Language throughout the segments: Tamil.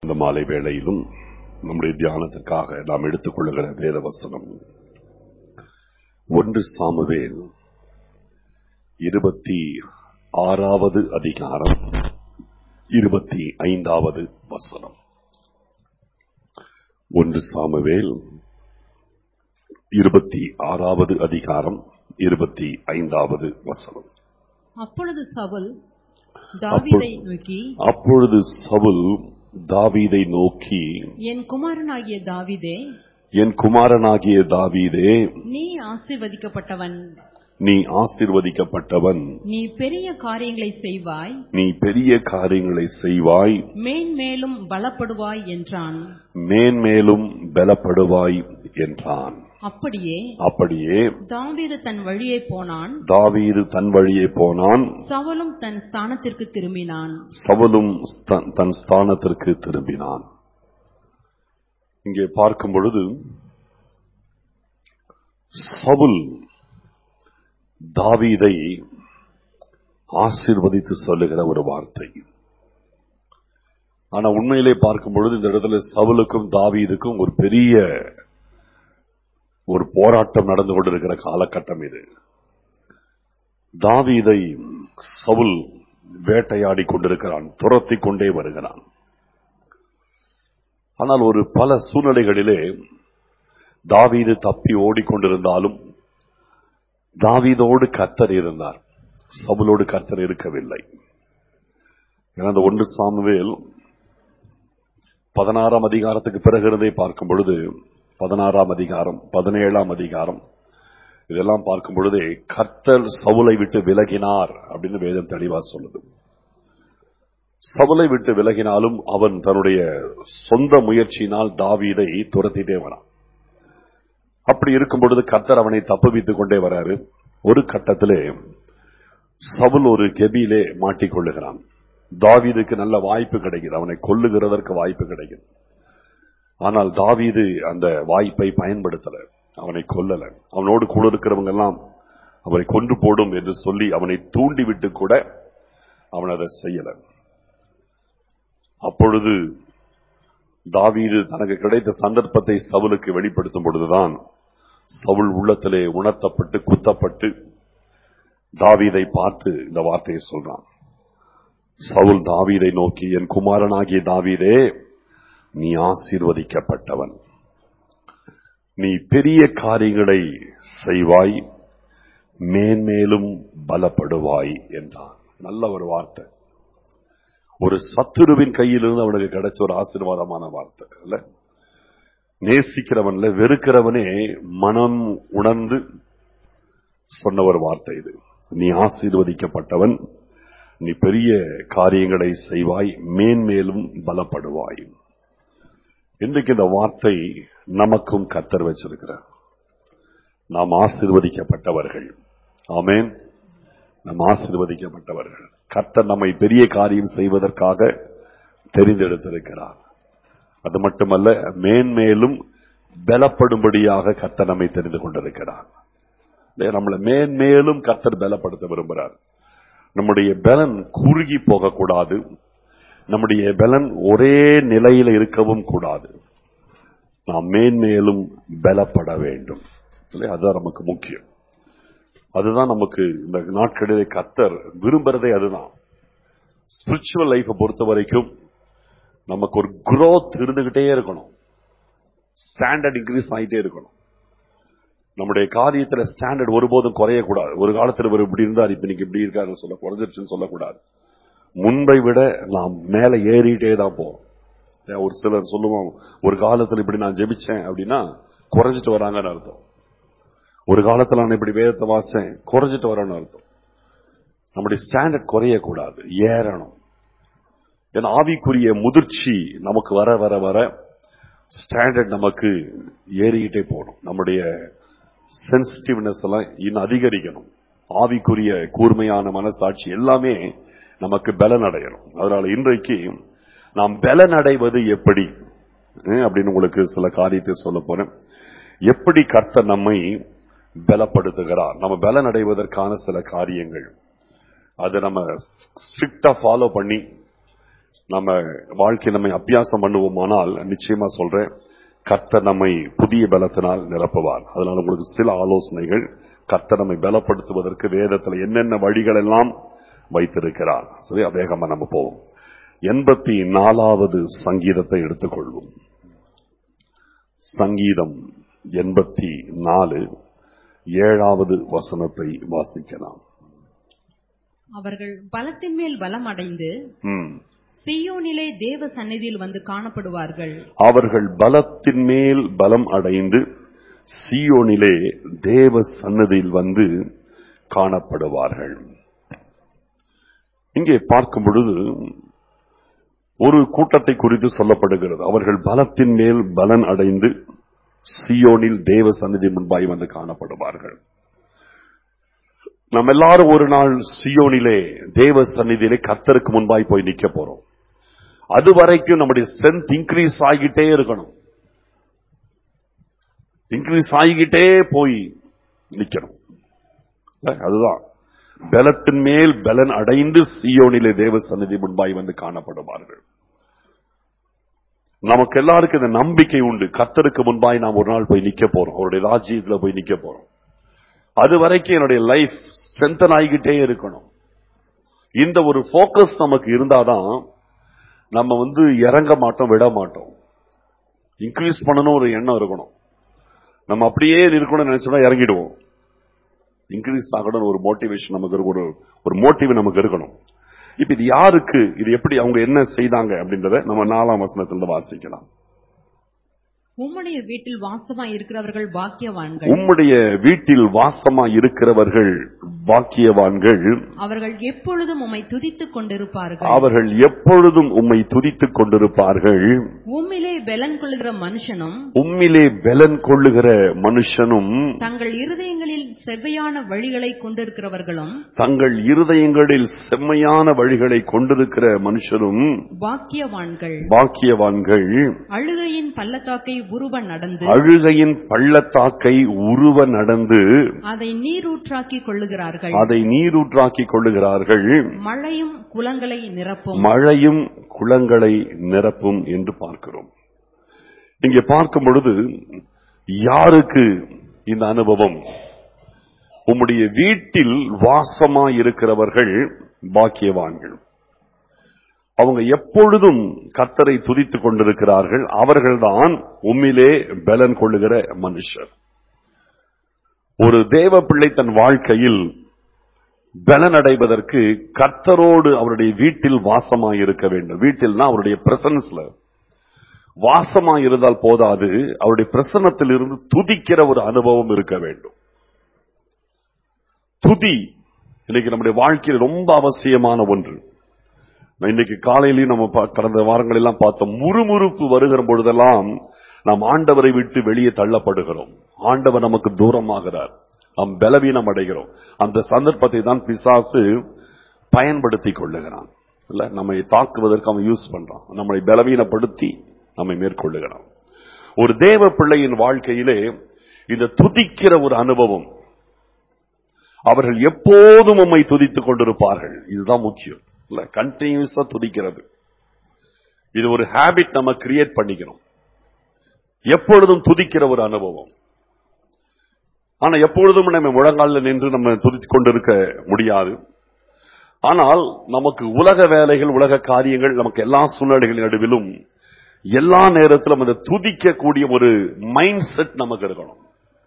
இந்த மாலை வேளையிலும் நம்முடைய தியானத்திற்காக நாம் எடுத்துக்கொள்ளுகிற வேத வசனம் ஒன்று சாமுவேல் இருபத்தி ஆறாவது அதிகாரம் இருபத்தி ஐந்தாவது வசனம் ஒன்று சாமுவேல் இருபத்தி ஆறாவது அதிகாரம் இருபத்தி ஐந்தாவது வசனம் அப்பொழுது சவுல் தாவீதை நோக்கி அப்பொழுது சவுல் தாவீதை நோக்கி என் குமாரனாகிய தாவீதே என் குமாரனாகிய தாவீதே நீ ஆசீர்வதிக்கப்பட்டவன் நீ ஆசீர்வதிக்கப்பட்டவன் நீ பெரிய காரியங்களை செய்வாய் நீ பெரிய காரியங்களை செய்வாய் மேன்மேலும் பலப்படுவாய் என்றான் மேன்மேலும் பலப்படுவாய் என்றான் அப்படியே அப்படியே தாவீது தன் வழியே போனான் தாவீது தன் வழியே போனான் சவுலும் தன் ஸ்தானத்திற்கு திரும்பினான் சவுலும் ஸ்த- தன் ஸ்தானத்திற்கு திரும்பினான் இங்கே பார்க்கும் பொழுது சவுல் தாவீதை ஆசீர்வதித்து சொல்லுகிற ஒரு வார்த்தை ஆனா உண்மையிலே பார்க்கும் பொழுது இந்த இடத்துல சவுலுக்கும் தாவீதுக்கும் ஒரு பெரிய ஒரு போராட்டம் நடந்து கொண்டிருக்கிற காலகட்டம் இது தாவீதை சவுல் வேட்டையாடி கொண்டிருக்கிறான் துரத்தி கொண்டே வருகிறான் ஆனால் ஒரு பல சூழ்நிலைகளிலே தாவீது தப்பி ஓடிக்கொண்டிருந்தாலும் தாவீதோடு கர்த்தர் இருந்தார் சவுலோடு கர்த்தர் இருக்கவில்லை ஏன்னா அந்த ஒன்று சாமுவேல் பதினாறாம் அதிகாரத்துக்கு பிறகு இருந்தே பார்க்கும் பொழுது பதினாறாம் அதிகாரம் பதினேழாம் அதிகாரம் இதெல்லாம் பார்க்கும் பொழுதே கர்த்தர் சவுலை விட்டு விலகினார் அப்படின்னு வேதம் தெளிவா சொல்லுது சவுலை விட்டு விலகினாலும் அவன் தன்னுடைய சொந்த முயற்சியினால் தாவீதை துரத்திட்டே வரான் அப்படி இருக்கும் பொழுது கர்த்தர் அவனை தப்புவித்துக் கொண்டே வராரு ஒரு கட்டத்திலே சவுல் ஒரு கெபியிலே மாட்டிக்கொள்ளுகிறான் தாவீதுக்கு நல்ல வாய்ப்பு கிடைக்குது அவனை கொல்லுகிறதற்கு வாய்ப்பு கிடைக்குது ஆனால் தாவீது அந்த வாய்ப்பை பயன்படுத்தல அவனை கொல்லல அவனோடு கூட இருக்கிறவங்க எல்லாம் அவரை கொண்டு போடும் என்று சொல்லி அவனை தூண்டிவிட்டு கூட அவன் அதை செய்யல அப்பொழுது தாவீது தனக்கு கிடைத்த சந்தர்ப்பத்தை சவுலுக்கு வெளிப்படுத்தும் பொழுதுதான் சவுல் உள்ளத்திலே உணர்த்தப்பட்டு குத்தப்பட்டு தாவீதை பார்த்து இந்த வார்த்தையை சொல்றான் சவுல் தாவீதை நோக்கி என் குமாரனாகிய தாவீதே நீ ஆசீர்வதிக்கப்பட்டவன் நீ பெரிய காரியங்களை செய்வாய் மேன்மேலும் பலப்படுவாய் என்றான் நல்ல ஒரு வார்த்தை ஒரு சத்துருவின் கையிலிருந்து அவனுக்கு கிடைச்ச ஒரு ஆசீர்வாதமான வார்த்தை இல்ல நேசிக்கிறவன்ல வெறுக்கிறவனே மனம் உணர்ந்து சொன்ன ஒரு வார்த்தை இது நீ ஆசீர்வதிக்கப்பட்டவன் நீ பெரிய காரியங்களை செய்வாய் மேன்மேலும் பலப்படுவாய் இன்றைக்கு இந்த வார்த்தை நமக்கும் கத்தர் வச்சிருக்கிறார் நாம் ஆசீர்வதிக்கப்பட்டவர்கள் ஆமென் நாம் ஆசீர்வதிக்கப்பட்டவர்கள் கர்த்தர் நம்மை பெரிய காரியம் செய்வதற்காக தெரிந்தெடுத்திருக்கிறார் அது மட்டுமல்ல மேன்மேலும் பலப்படும்படியாக கர்த்தர் நம்மை தெரிந்து கொண்டிருக்கிறார் இல்லையா? நம்மளை மேன்மேலும் கர்த்தர் பலப்படுத்த விரும்புகிறார் நம்முடைய பலன் குறுகி போகக்கூடாது நம்முடைய பலன் ஒரே நிலையில இருக்கவும் கூடாது நாம் மேன்மேலும் பலப்பட வேண்டும் இல்லையா? அதுதான் நமக்கு முக்கியம் அதுதான் நமக்கு இந்த நாட்களிலே கத்தர் விரும்புறதே அதுதான் ஸ்பிரிச்சுவல் லைஃபை பொறுத்த வரைக்கும் நமக்கு ஒரு growth இருந்துகிட்டே இருக்கணும் ஸ்டாண்டர்ட் இன்க்ரீஸ் ஆகிட்டே இருக்கணும் நம்முடைய காரியத்துல ஸ்டாண்டர்ட் ஒருபோதும் குறையக்கூடாது ஒரு காலத்துல இவர் இப்படி இருந்தார் இப்ப இன்னைக்கு இப்படி இருக்காருன்னு சொல்ல குறைஞ்சிருச்சுன்னு சொல்லக்கூடாது முன்பை விட நாம் மேல ஏறிட்டே தான் போறோம் ஏன் ஒரு சிலர் சொல்லுவோம் ஒரு காலத்துல இப்படி நான் ஜெபிச்சேன் அப்படின்னா குறைஞ்சிட்டு வராங்கன்னு அர்த்தம் ஒரு காலத்துல நான் இப்படி வேதத்தை வாசேன் குறைஞ்சிட்டு வரேன்னு அர்த்தம் நம்முடைய ஸ்டாண்டர்ட் குறையக்கூடாது ஏறணும் ஏன்னா ஆவிக்குரிய முதிர்ச்சி நமக்கு வர வர வர ஸ்டாண்டர்ட் நமக்கு ஏறிக்கிட்டே போகணும் நம்முடைய சென்சிட்டிவ்னஸ் எல்லாம் இன்னும் அதிகரிக்கணும் ஆவிக்குரிய கூர்மையான மனசாட்சி எல்லாமே நமக்கு பலன் அடையணும் அதனால இன்றைக்கு நாம் பலன் அடைவது எப்படி அஹ் அப்படின்னு உங்களுக்கு சில காரியத்தை சொல்ல போறேன் எப்படி கர்த்தர் நம்மை பலப்படுத்துகிறார் நம்ம பலன் அடைவதற்கான சில காரியங்கள் அதை நம்ம ஸ்ட்ரிக்டா ஃபாலோ பண்ணி நம்ம வாழ்க்கை நம்மை அபியாசம் பண்ணுவோமானால் நிச்சயமா சொல்றேன் கர்த்தர் நம்மை புதிய பலத்தினால் நிரப்புவார் அதனால உங்களுக்கு சில ஆலோசனைகள் கர்த்தர் நம்மை பலப்படுத்துவதற்கு வேதத்துல என்னென்ன வழிகள் எல்லாம் வைத்திருக்கிறார் சரி வேகமா நம்ம போவோம் எண்பத்தி நாலாவது சங்கீதத்தை எடுத்துக்கொள்வோம் சங்கீதம் எண்பத்தி நாலு ஏழாவது வசனத்தை வாசிக்கலாம் அவர்கள் பலத்தின் மேல் பலம் அடைந்து ம். சீயோனிலே தேவ சந்நிதியில் வந்து காணப்படுவார்கள் அவர்கள் பலத்தின் மேல் பலம் அடைந்து சீயோனிலே தேவ சன்னதியில் வந்து காணப்படுவார்கள் இங்கே பார்க்கும் பொழுது ஒரு கூட்டத்தை குறித்து சொல்லப்படுகிறது அவர்கள் பலத்தின் மேல் பலன் அடைந்து சியோனில் தேவ சந்நிதி முன்பாய் வந்து காணப்படுவார்கள் நம்ம எல்லாரும் ஒரு நாள் சியோனிலே தேவ சந்நிதியிலே கர்த்தருக்கு முன்பாய் போய் நிக்க போறோம் அது வரைக்கும் நம்முடைய ஸ்ட்ரென்த் இன்க்ரீஸ் ஆகிட்டே இருக்கணும் இன்க்ரீஸ் ஆகிக்கிட்டே போய் நிக்கணும் இல்ல? அதுதான் பலத்தின் மேல் பலன் அடைந்து சியோனிலே தேவ சந்நிதி முன்பாய் வந்து காணப்படுவார்கள் நமக்கு எல்லாருக்கும் இந்த நம்பிக்கை உண்டு கர்த்தருக்கு முன்பாய் நாம் ஒரு நாள் போய் நிக்க போறோம் அவருடைய ராஜ்யத்துல போய் நிக்க போறோம் அது வரைக்கும் என்னுடைய லைஃப் ஸ்ட்ரென்தன் ஆகிக்கிட்டே இருக்கணும் இந்த ஒரு போக்கஸ் நமக்கு இருந்தாதான் நம்ம வந்து இறங்க மாட்டோம் விட மாட்டோம் இன்க்ரீஸ் பண்ணணும் ஒரு எண்ணம் இருக்கணும் நம்ம அப்படியே இருக்கணும்னு நினைச்சோம்னா இறங்கிடுவோம் இன்க்ரீஸ் ஆகணும் ஒரு மோட்டிவேஷன் நமக்கு இருக்கும். ஒரு ஒரு மோட்டிவ் நமக்கு இருக்கணும் இப்ப இது யாருக்கு இது எப்படி அவங்க என்ன செய்தாங்க அப்படின்றத நம்ம நாலாம் வசனத்திலிருந்து வாசிக்கலாம் உம்முடைய வீட்டில் வாசமா இருக்கிறவர்கள் பாக்கியவான்கள் உம்முடைய வீட்டில் வாசமா இருக்கிறவர்கள் பாக்கியவான்கள் அவர்கள் எப்பொழுதும் உம்மை துதித்துக் கொண்டிருப்பார்கள் அவர்கள் எப்பொழுதும் உம்மை துதித்துக் கொண்டிருப்பார்கள் உம்மிலே பெலன் கொள்ளுகிற மனுஷனும் உம்மிலே பலன் கொள்ளுகிற மனுஷனும் தங்கள் இருதயங்களில் செவ்வையான வழிகளை கொண்டிருக்கிறவர்களும் தங்கள் இருதயங்களில் செம்மையான வழிகளை கொண்டிருக்கிற மனுஷரும் பாக்கியவான்கள் பாக்கியவான்கள் அழுகையின் பள்ளத்தாக்கை உருவ நடந்து அழுகையின் பள்ளத்தாக்கை உருவ நடந்து அதை நீரூற்றாக்கிக் கொள்ளுகிறார்கள் அதை நீரூற்றாக்கிக் கொள்ளுகிறார்கள் மழையும் குளங்களை நிரப்பும் மழையும் குளங்களை நிரப்பும் என்று பார்க்கிறோம் இங்கே பார்க்கும் பொழுது யாருக்கு இந்த அனுபவம் உம்முடைய வீட்டில் வாசமா இருக்கிறவர்கள் பாக்கியவான்கள் அவங்க எப்பொழுதும் கத்தரை துதித்துக் கொண்டிருக்கிறார்கள் அவர்கள்தான் உம்மிலே பலன் கொள்ளுகிற மனுஷர் ஒரு தேவ பிள்ளை தன் வாழ்க்கையில் பலன் அடைவதற்கு கர்த்தரோடு அவருடைய வீட்டில் வாசமாய் இருக்க வேண்டும் வீட்டில்னா அவருடைய பிரசன்ஸ்ல வாசமாய் இருந்தால் போதாது அவருடைய பிரசன்னத்தில் இருந்து துதிக்கிற ஒரு அனுபவம் இருக்க வேண்டும் துதி இன்னைக்கு நம்முடைய வாழ்க்கையில் ரொம்ப அவசியமான ஒன்று நான் இன்னைக்கு காலையிலையும் நம்ம பா- கடந்த வாரங்கள் எல்லாம் பார்த்தோம் முறுமுறுப்பு வருகிற பொழுதெல்லாம் நாம் ஆண்டவரை விட்டு வெளியே தள்ளப்படுகிறோம் ஆண்டவர் நமக்கு தூரமாகிறார் நாம் பலவீனம் அடைகிறோம் அந்த சந்தர்ப்பத்தை தான் பிசாசு பயன்படுத்திக் கொள்ளுகிறான் இல்ல நம்மை தாக்குவதற்கு அவன் யூஸ் பண்றான் நம்மை பலவீனப்படுத்தி நம்மை மேற்கொள்ளுகிறான் ஒரு தேவ பிள்ளையின் வாழ்க்கையிலே இந்த துதிக்கிற ஒரு அனுபவம் அவர்கள் எப்போதும் உம்மை துதித்துக் கொண்டிருப்பார்கள் இதுதான் முக்கியம் இல்ல கண்டினியூஸா துதிக்கிறது இது ஒரு ஹாபிட் நம்ம கிரியேட் பண்ணிக்கணும் எப்பொழுதும் துதிக்கிற ஒரு அனுபவம் ஆனா எப்பொழுதும் நம்ம முழங்காலில் நின்று நம்ம துதித்துக் கொண்டிருக்க முடியாது ஆனால் நமக்கு உலக வேலைகள் உலக காரியங்கள் நமக்கு எல்லா சூழ்நிலைகளின் நடுவிலும் எல்லா நேரத்திலும் அந்த துதிக்கக்கூடிய ஒரு மைண்ட் செட் நமக்கு இருக்கணும்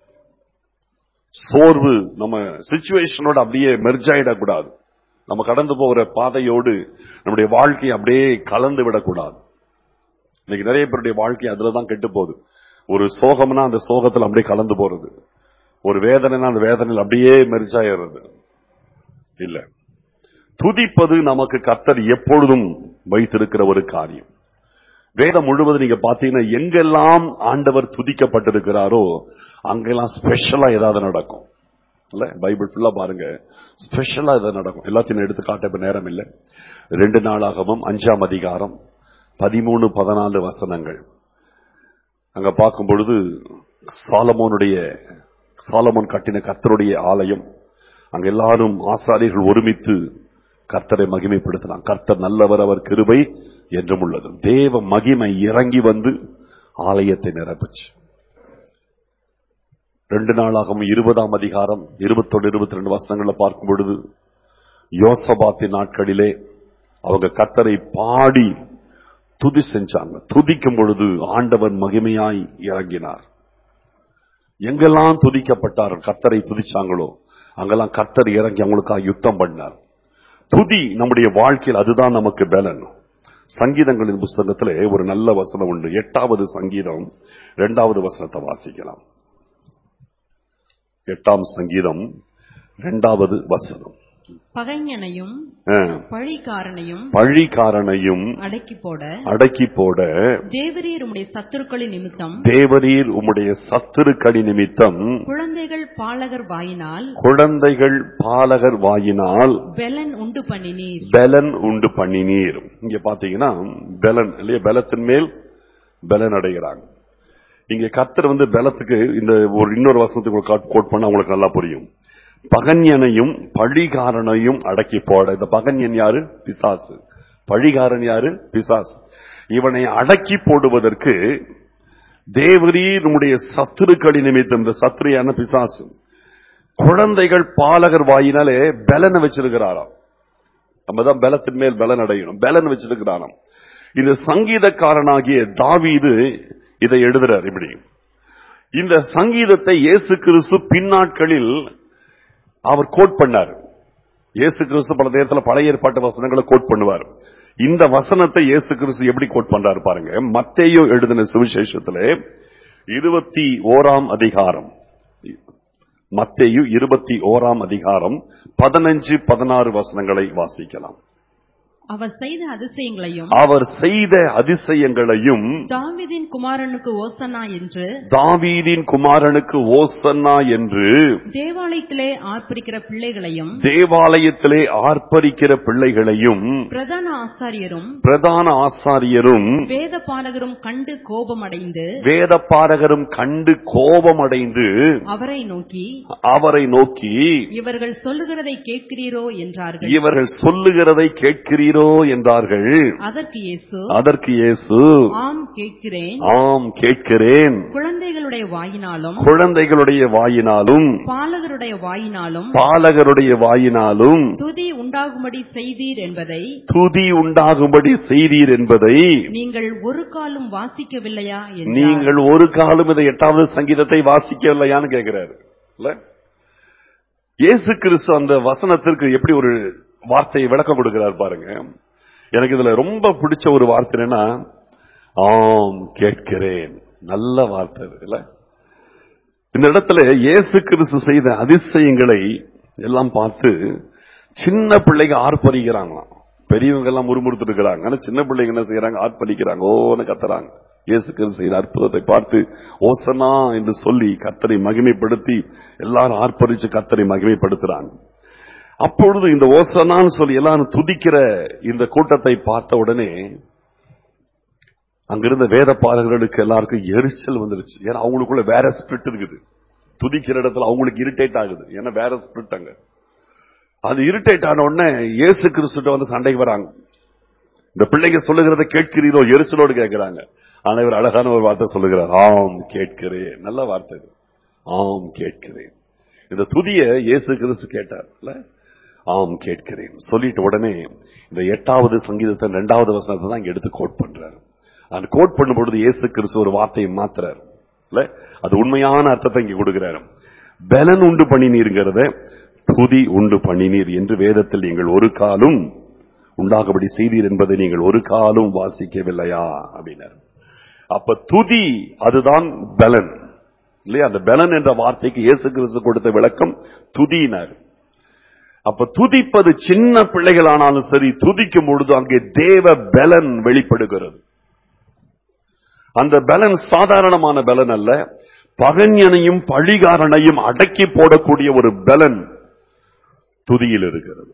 சோர்வு நம்ம சுச்சுவேஷனோட அப்படியே மெர்ஜ் ஆயிடக்கூடாது நம்ம கடந்து போகிற பாதையோடு நம்முடைய வாழ்க்கை அப்படியே கலந்து விடக்கூடாது இன்னைக்கு நிறைய பேருடைய வாழ்க்கை அதுலதான் கெட்டு போகுது ஒரு சோகம்னா அந்த சோகத்துல அப்படியே கலந்து போறது ஒரு வேதனைனா அந்த வேதனையில் அப்படியே மெர்ஜ் ஆயிடுறது இல்ல துதிப்பது நமக்கு கர்த்தர் எப்பொழுதும் வைத்திருக்கிற ஒரு காரியம் வேதம் முழுவதும் நீங்க பாத்தீங்கன்னா எங்கெல்லாம் ஆண்டவர் துதிக்கப்பட்டிருக்கிறாரோ அங்கெல்லாம் ஸ்பெஷலா ஏதாவது நடக்கும் இல்ல பைபிள் ஃபுல்லா பாருங்க ஸ்பெஷலா ஏதாவது நடக்கும் எல்லாத்தையும் எடுத்து காட்ட இப்ப நேரம் இல்லை ரெண்டு நாளாகவும் அஞ்சாம் அதிகாரம் பதிமூணு பதினாலு வசனங்கள் அங்க பார்க்கும் பொழுது சாலமோனுடைய சாலமோன் கட்டின கர்த்தருடைய ஆலயம் அங்க எல்லாரும் ஆசாரியர்கள் ஒருமித்து கர்த்தரை மகிமைப்படுத்தினான் கர்த்தர் நல்லவர் அவர் கிருபை என்றும் உள்ளது தேவ மகிமை இறங்கி வந்து ஆலயத்தை நிரப்புச்சு ரெண்டு நாளாகவும் இருபதாம் அதிகாரம் இருபத்தொன்னு இருபத்தி ரெண்டு வசனங்களை பார்க்கும் பொழுது யோசபாத்தின் நாட்களிலே அவங்க கத்தரை பாடி துதி செஞ்சாங்க துதிக்கும் பொழுது ஆண்டவர் மகிமையாய் இறங்கினார் எங்கெல்லாம் துதிக்கப்பட்டார் கத்தரை துதிச்சாங்களோ அங்கெல்லாம் கத்தர் இறங்கி அவங்களுக்காக யுத்தம் பண்ணார் துதி நம்முடைய வாழ்க்கையில் அதுதான் நமக்கு பலன் சங்கீதங்களின் புஸ்தகத்திலே ஒரு நல்ல வசனம் உண்டு எட்டாவது சங்கீதம் இரண்டாவது வசனத்தை வாசிக்கலாம் எட்டாம் சங்கீதம் இரண்டாவது வசனம் பகைஞனையும் ஆ, பழிக்காரனையும் பழிகாரனையும் அடக்கி போட அடக்கி போட தேவரீர் உம்முடைய சத்துருக்களின் நிமித்தம் தேவரீர் உம்முடைய சத்துருக்கடி நிமித்தம் குழந்தைகள் பாலகர் வாயினால் குழந்தைகள் பாலகர் வாயினால் பெலன் உண்டு பண்ணினீர் பலன் உண்டு பண்ணினீர் இங்க பாத்தீங்கன்னா பலன் இல்லையா பலத்தின் மேல் பலன் அடைகிறாங்க இங்க கர்த்தர் வந்து பலத்துக்கு இந்த ஒரு இன்னொரு வசனத்துக்கு கோட் பண்ண உங்களுக்கு நல்லா புரியும் பகன்யனையும் பழிகாரனையும் அடக்கி போட இந்த பகன்யன் யாரு பிசாசு பழிகாரன் யாரு பிசாசு இவனை அடக்கி போடுவதற்கு தேவரீர் நம்முடைய சத்துருக்களி நிமித்தம் இந்த சத்துரியான பிசாசு குழந்தைகள் பாலகர் வாயினாலே பலனை வச்சிருக்கிறாராம் நம்ம தான் பலத்தின் மேல் பலன் அடையணும் பலன் வச்சிருக்கிறாராம் இந்த சங்கீதக்காரனாகிய தாவீது இதை எழுதுறார் இப்படி இந்த சங்கீதத்தை இயேசு கிறிஸ்து பின்னாட்களில் அவர் கோட் பண்ணார் இயேசு கிறிஸ்து பல நேரத்தில் பழைய ஏற்பாட்டு வசனங்களை கோட் பண்ணுவார் இந்த வசனத்தை இயேசு கிறிஸ்து எப்படி கோட் பண்றாரு பாருங்க மத்தேயோ எழுதின சுவிசேஷத்திலே இருபத்தி ஓராம் அதிகாரம் மத்தேயு இருபத்தி ஓராம் அதிகாரம் பதினஞ்சு பதினாறு வசனங்களை வாசிக்கலாம் அவர் செய்த அதிசயங்களையும் அவர் செய்த அதிசயங்களையும் தாவீதின் குமாரனுக்கு ஓசனா என்று தாவீதின் குமாரனுக்கு ஓசன்னா என்று தேவாலயத்திலே ஆர்ப்பரிக்கிற பிள்ளைகளையும் தேவாலயத்திலே ஆர்ப்பரிக்கிற பிள்ளைகளையும் பிரதான ஆசாரியரும் பிரதான ஆசாரியரும் வேத பாலகரும் கண்டு கோபமடைந்து வேதப்பாரகரும் கண்டு கோபமடைந்து அவரை நோக்கி அவரை நோக்கி இவர்கள் சொல்லுகிறதை கேட்கிறீரோ என்றார்கள் இவர்கள் சொல்லுகிறதை கேட்கிறீரோ என்றார்கள் அதற்கு இயேசு அதற்கு இயேசு ஆம் கேட்கிறேன் ஆம் கேட்கிறேன் குழந்தைகளுடைய வாயினாலும் குழந்தைகளுடைய வாயினாலும் பாலகருடைய வாயினாலும் பாலகருடைய வாயினாலும் துதி உண்டாகும்படி செய்தீர் என்பதை துதி உண்டாகும்படி செய்தீர் என்பதை நீங்கள் ஒரு காலும் வாசிக்கவில்லையா என்றார் நீங்கள் ஒரு காலம் இந்த எட்டாவது சங்கீதத்தை வாசிக்கவில்லையான்னு கேட்கிறாரு இல்ல இயேசு கிறிஸ்து அந்த வசனத்திற்கு எப்படி ஒரு வார்த்தையை விளக்கம் கொடுக்கிறார் பாருங்க எனக்கு இதுல ரொம்ப பிடிச்ச ஒரு வார்த்தை என்னன்னா ஆம் கேட்கிறேன் நல்ல வார்த்தை இது, இல்ல இந்த இடத்துல இயேசு கிறிஸ்து செய்த அதிசயங்களை எல்லாம் பார்த்து சின்ன பிள்ளைங்க ஆர்ப்பரிக்கிறாங்களாம் பெரியவங்க எல்லாம் முறுமுறுத்து இருக்கிறாங்க ஆனா சின்ன பிள்ளைங்க என்ன செய்யறாங்க ஆர்ப்பரிக்கிறாங்க ஓன்னு கத்துறாங்க இயேசு கிறிஸ்து செய்த அற்புதத்தை பார்த்து ஓசனா என்று சொல்லி கத்தரை மகிமைப்படுத்தி எல்லாரும் ஆர்ப்பரிச்சு கத்தரை மகிமைப்படுத்துறாங்க அப்பொழுது இந்த ஓசனான்னு சொல்லி எல்லாரும் துதிக்கிற இந்த கூட்டத்தை பார்த்த உடனே அங்கிருந்த வேத பாடகர்களுக்கு எல்லாருக்கும் எரிச்சல் வந்துருச்சு ஏன்னா அவங்களுக்குள்ள வேற ஸ்பிரிட் இருக்குது துதிக்கிற இடத்துல அவங்களுக்கு இரிட்டேட் ஆகுது ஏன்னா வேற ஸ்பிரிட் அங்க அது இரிட்டேட் ஆன உடனே இயேசு கிறிஸ்துட்ட வந்து சண்டைக்கு வராங்க இந்த பிள்ளைங்க சொல்லுகிறத கேட்கிறீரோ எரிச்சலோடு கேட்கிறாங்க ஆனா இவர் அழகான ஒரு வார்த்தை சொல்லுகிறார் ஆம் கேட்கிறேன் நல்ல வார்த்தை இது ஆம் கேட்கிறேன் இந்த துதிய இயேசு கிறிஸ்து கேட்டார் இல்ல ஆம் கேட்கிறேன் சொல்லிட்டு உடனே இந்த எட்டாவது சங்கீதத்தை ரெண்டாவது வசனத்தை தான் இங்க எடுத்து கோட் பண்றாரு அந்த கோட் பண்ணும் பொழுது இயேசு கிறிஸ்து ஒரு வார்த்தையை மாத்துறாரு இல்ல அது உண்மையான அர்த்தத்தை இங்க கொடுக்கிறாரு பலன் உண்டு பண்ணினீருங்கிறத துதி உண்டு பண்ணினீர் என்று வேதத்தில் நீங்கள் ஒரு காலும் உண்டாகபடி செய்தீர் என்பதை நீங்கள் ஒரு காலும் வாசிக்கவில்லையா அப்படின்னாரு அப்ப துதி அதுதான் பலன் இல்லையா அந்த பலன் என்ற வார்த்தைக்கு இயேசு கிறிஸ்து கொடுத்த விளக்கம் துதியினர் அப்ப துதிப்பது சின்ன பிள்ளைகளானாலும் சரி துதிக்கும் பொழுது அங்கே தேவ பலன் வெளிப்படுகிறது அந்த பலன் சாதாரணமான பலன் அல்ல பகன்யனையும் பழிகாரனையும் அடக்கி போடக்கூடிய ஒரு பலன் துதியில் இருக்கிறது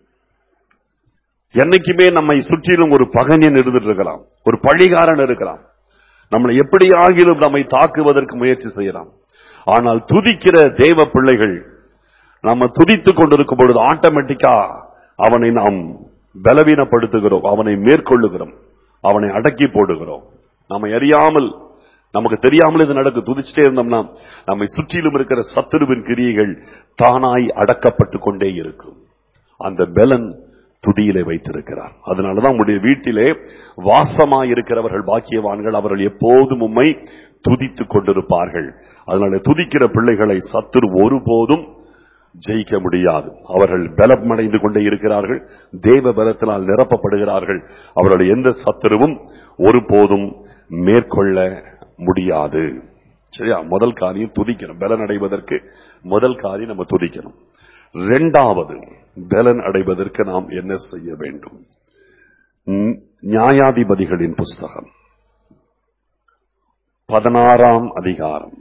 என்னைக்குமே நம்மை சுற்றிலும் ஒரு பகன்யன் இருந்துட்டு இருக்கலாம் ஒரு பழிகாரன் இருக்கலாம் நம்மளை எப்படி ஆகிலும் நம்மை தாக்குவதற்கு முயற்சி செய்யலாம் ஆனால் துதிக்கிற தேவ பிள்ளைகள் நம்ம துதித்துக் கொண்டிருக்கும் பொழுது ஆட்டோமேட்டிக்கா அவனை நாம் பலவீனப்படுத்துகிறோம் அவனை மேற்கொள்ளுகிறோம் அவனை அடக்கி போடுகிறோம் நம்ம அறியாமல் நமக்கு தெரியாமல் இது நடக்கு துதிச்சுட்டே இருந்தோம்னா நம்மை சுற்றிலும் இருக்கிற சத்துருவின் கிரியைகள் தானாய் அடக்கப்பட்டு கொண்டே இருக்கும் அந்த பெலன் துதியிலே வைத்திருக்கிறார் அதனாலதான் உங்களுடைய வீட்டிலே வாசமாய் இருக்கிறவர்கள் பாக்கியவான்கள் அவர்கள் எப்போதும் உம்மை துதித்துக் கொண்டிருப்பார்கள் அதனால துதிக்கிற பிள்ளைகளை சத்துரு ஒருபோதும் ஜெயிக்க முடியாது அவர்கள் பலமடைந்து கொண்டே இருக்கிறார்கள் தேவ பலத்தினால் நிரப்பப்படுகிறார்கள் அவர்களுடைய எந்த சத்துருவும் ஒருபோதும் மேற்கொள்ள முடியாது சரியா முதல் காரியம் துதிக்கணும் பலன் அடைவதற்கு முதல் காரியம் நம்ம துதிக்கணும் இரண்டாவது பலன் அடைவதற்கு நாம் என்ன செய்ய வேண்டும் ம், நியாயாதிபதிகளின் புஸ்தகம் பதினாறாம் அதிகாரம்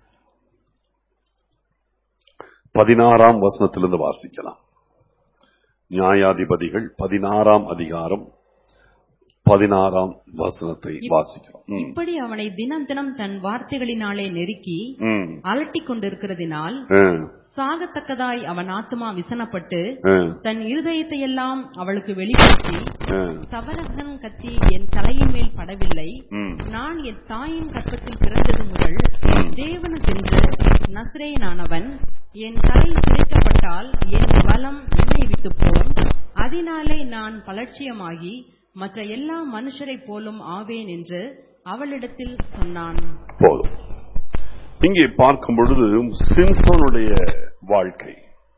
பதினாறாம் வசனத்திலிருந்து வாசிக்கலாம் நியாயாதிபதிகள் பதினாறாம் அதிகாரம் பதினாறாம் வசனத்தை வாசிக்கிறோம் ம். இப்படி அவனை தினம் தினம் தன் வார்த்தைகளினாலே நெருக்கி ம். அலட்டிக் கொண்டிருக்கிறதினால் ம். சாகத்தக்கதாய் அவன் ஆத்துமா விசனப்பட்டு ம். தன் இருதயத்தையெல்லாம் அவளுக்கு வெளிப்படுத்தி ம். சவரகன் கத்தி என் தலையின் மேல் படவில்லை ம். நான் என் தாயின் கற்பத்தில் பிறந்தது முதல் தேவனுக்கென்று நசரேனானவன் என் தலை சிதைக்கப்பட்டால் என் பலம் என்னை விட்டு போம் அதனாலே நான் பலட்சியமாகி மற்ற எல்லா மனுஷரைப் போலும் ஆவேன் என்று அவளிடத்தில் சொன்னான் போதும் இங்கே பார்க்கும் பொழுது சிம்சோனுடைய வாழ்க்கை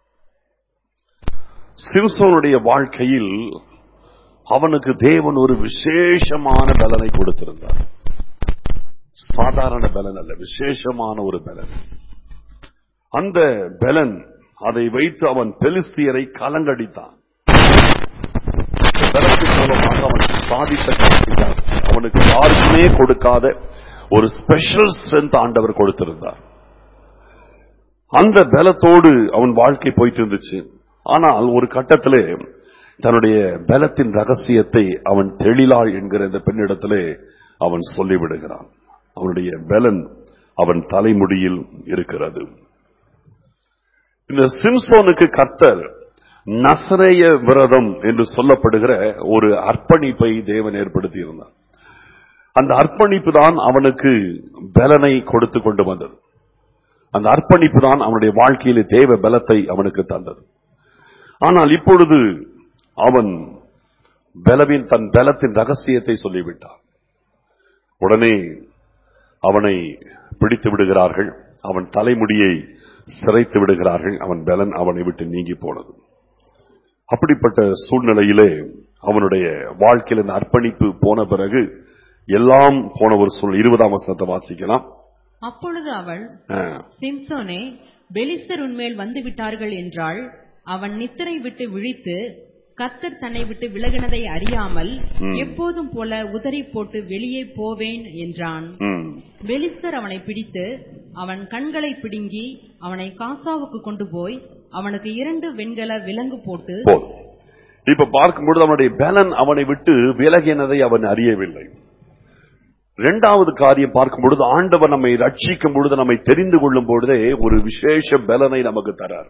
சிம்சோனுடைய வாழ்க்கையில் அவனுக்கு தேவன் ஒரு விசேஷமான பலனை கொடுத்திருந்தார் சாதாரண பலன் அல்ல விசேஷமான ஒரு பலன் அந்த பலன் அதை வைத்து அவன் பெலிஸ்தியரை கலங்கடித்தான் பலத்தின் மூலமாக அவன் சாதித்த காண்பித்தார் அவனுக்கு யாருக்குமே கொடுக்காத ஒரு ஸ்பெஷல் ஸ்ட்ரென்த் ஆண்டவர் கொடுத்திருந்தார் அந்த பலத்தோடு அவன் வாழ்க்கை போயிட்டு இருந்துச்சு ஆனால் ஒரு கட்டத்திலே தன்னுடைய பலத்தின் ரகசியத்தை அவன் தெளிலாள் என்கிற இந்த பெண்ணிடத்திலே அவன் சொல்லிவிடுகிறான் அவனுடைய பலன் அவன் தலைமுடியில் இருக்கிறது இந்த சிம்சோனுக்கு கர்த்தர் நசரேய விரதம் என்று சொல்லப்படுகிற ஒரு அர்ப்பணிப்பை தேவன் ஏற்படுத்தி இருந்தார் அந்த அர்ப்பணிப்பு தான் அவனுக்கு பலனை கொடுத்து கொண்டு வந்தது அந்த அர்ப்பணிப்பு தான் அவனுடைய வாழ்க்கையிலே தேவ பலத்தை அவனுக்கு தந்தது ஆனால் இப்பொழுது அவன் பலவின் தன் பலத்தின் ரகசியத்தை சொல்லிவிட்டான் உடனே அவனை பிடித்து விடுகிறார்கள் அவன் தலைமுடியை சிரைத்து விடுகிறார்கள் அவன் பலன் அவனை விட்டு நீங்கி போனது அப்படிப்பட்ட சூழ்நிலையிலே அவனுடைய வாழ்க்கையில் இந்த அர்ப்பணிப்பு போன பிறகு எல்லாம் போன ஒரு சூழ்நிலை இருபதாம் வசனத்தை வாசிக்கலாம் அப்பொழுது அவள் ஆ, சிம்சோனே பெலிஸ்தர் உன்மேல் வந்து விட்டார்கள் என்றாள் அவன் நித்திரை விட்டு விழித்து கர்த்தர் தன்னை விட்டு விலகினதை அறியாமல் எப்போதும் போல உதறி போட்டு வெளியே போவேன் என்றான் ம், பெலிஸ்தர் அவனை பிடித்து அவன் கண்களை பிடுங்கி அவனை காசாவுக்கு கொண்டு போய் அவனுக்கு இரண்டு வெண்கல விலங்கு போட்டு போதும் இப்ப பார்க்கும்பொழுது அவனுடைய பலன் அவனை விட்டு விலகினதை அவன் அறியவில்லை இரண்டாவது காரியம் பார்க்கும் பொழுது ஆண்டவர் நம்மை ரட்சிக்கும் பொழுது நம்மை தெரிந்து கொள்ளும் பொழுதே ஒரு விசேஷ பலனை நமக்கு தரார்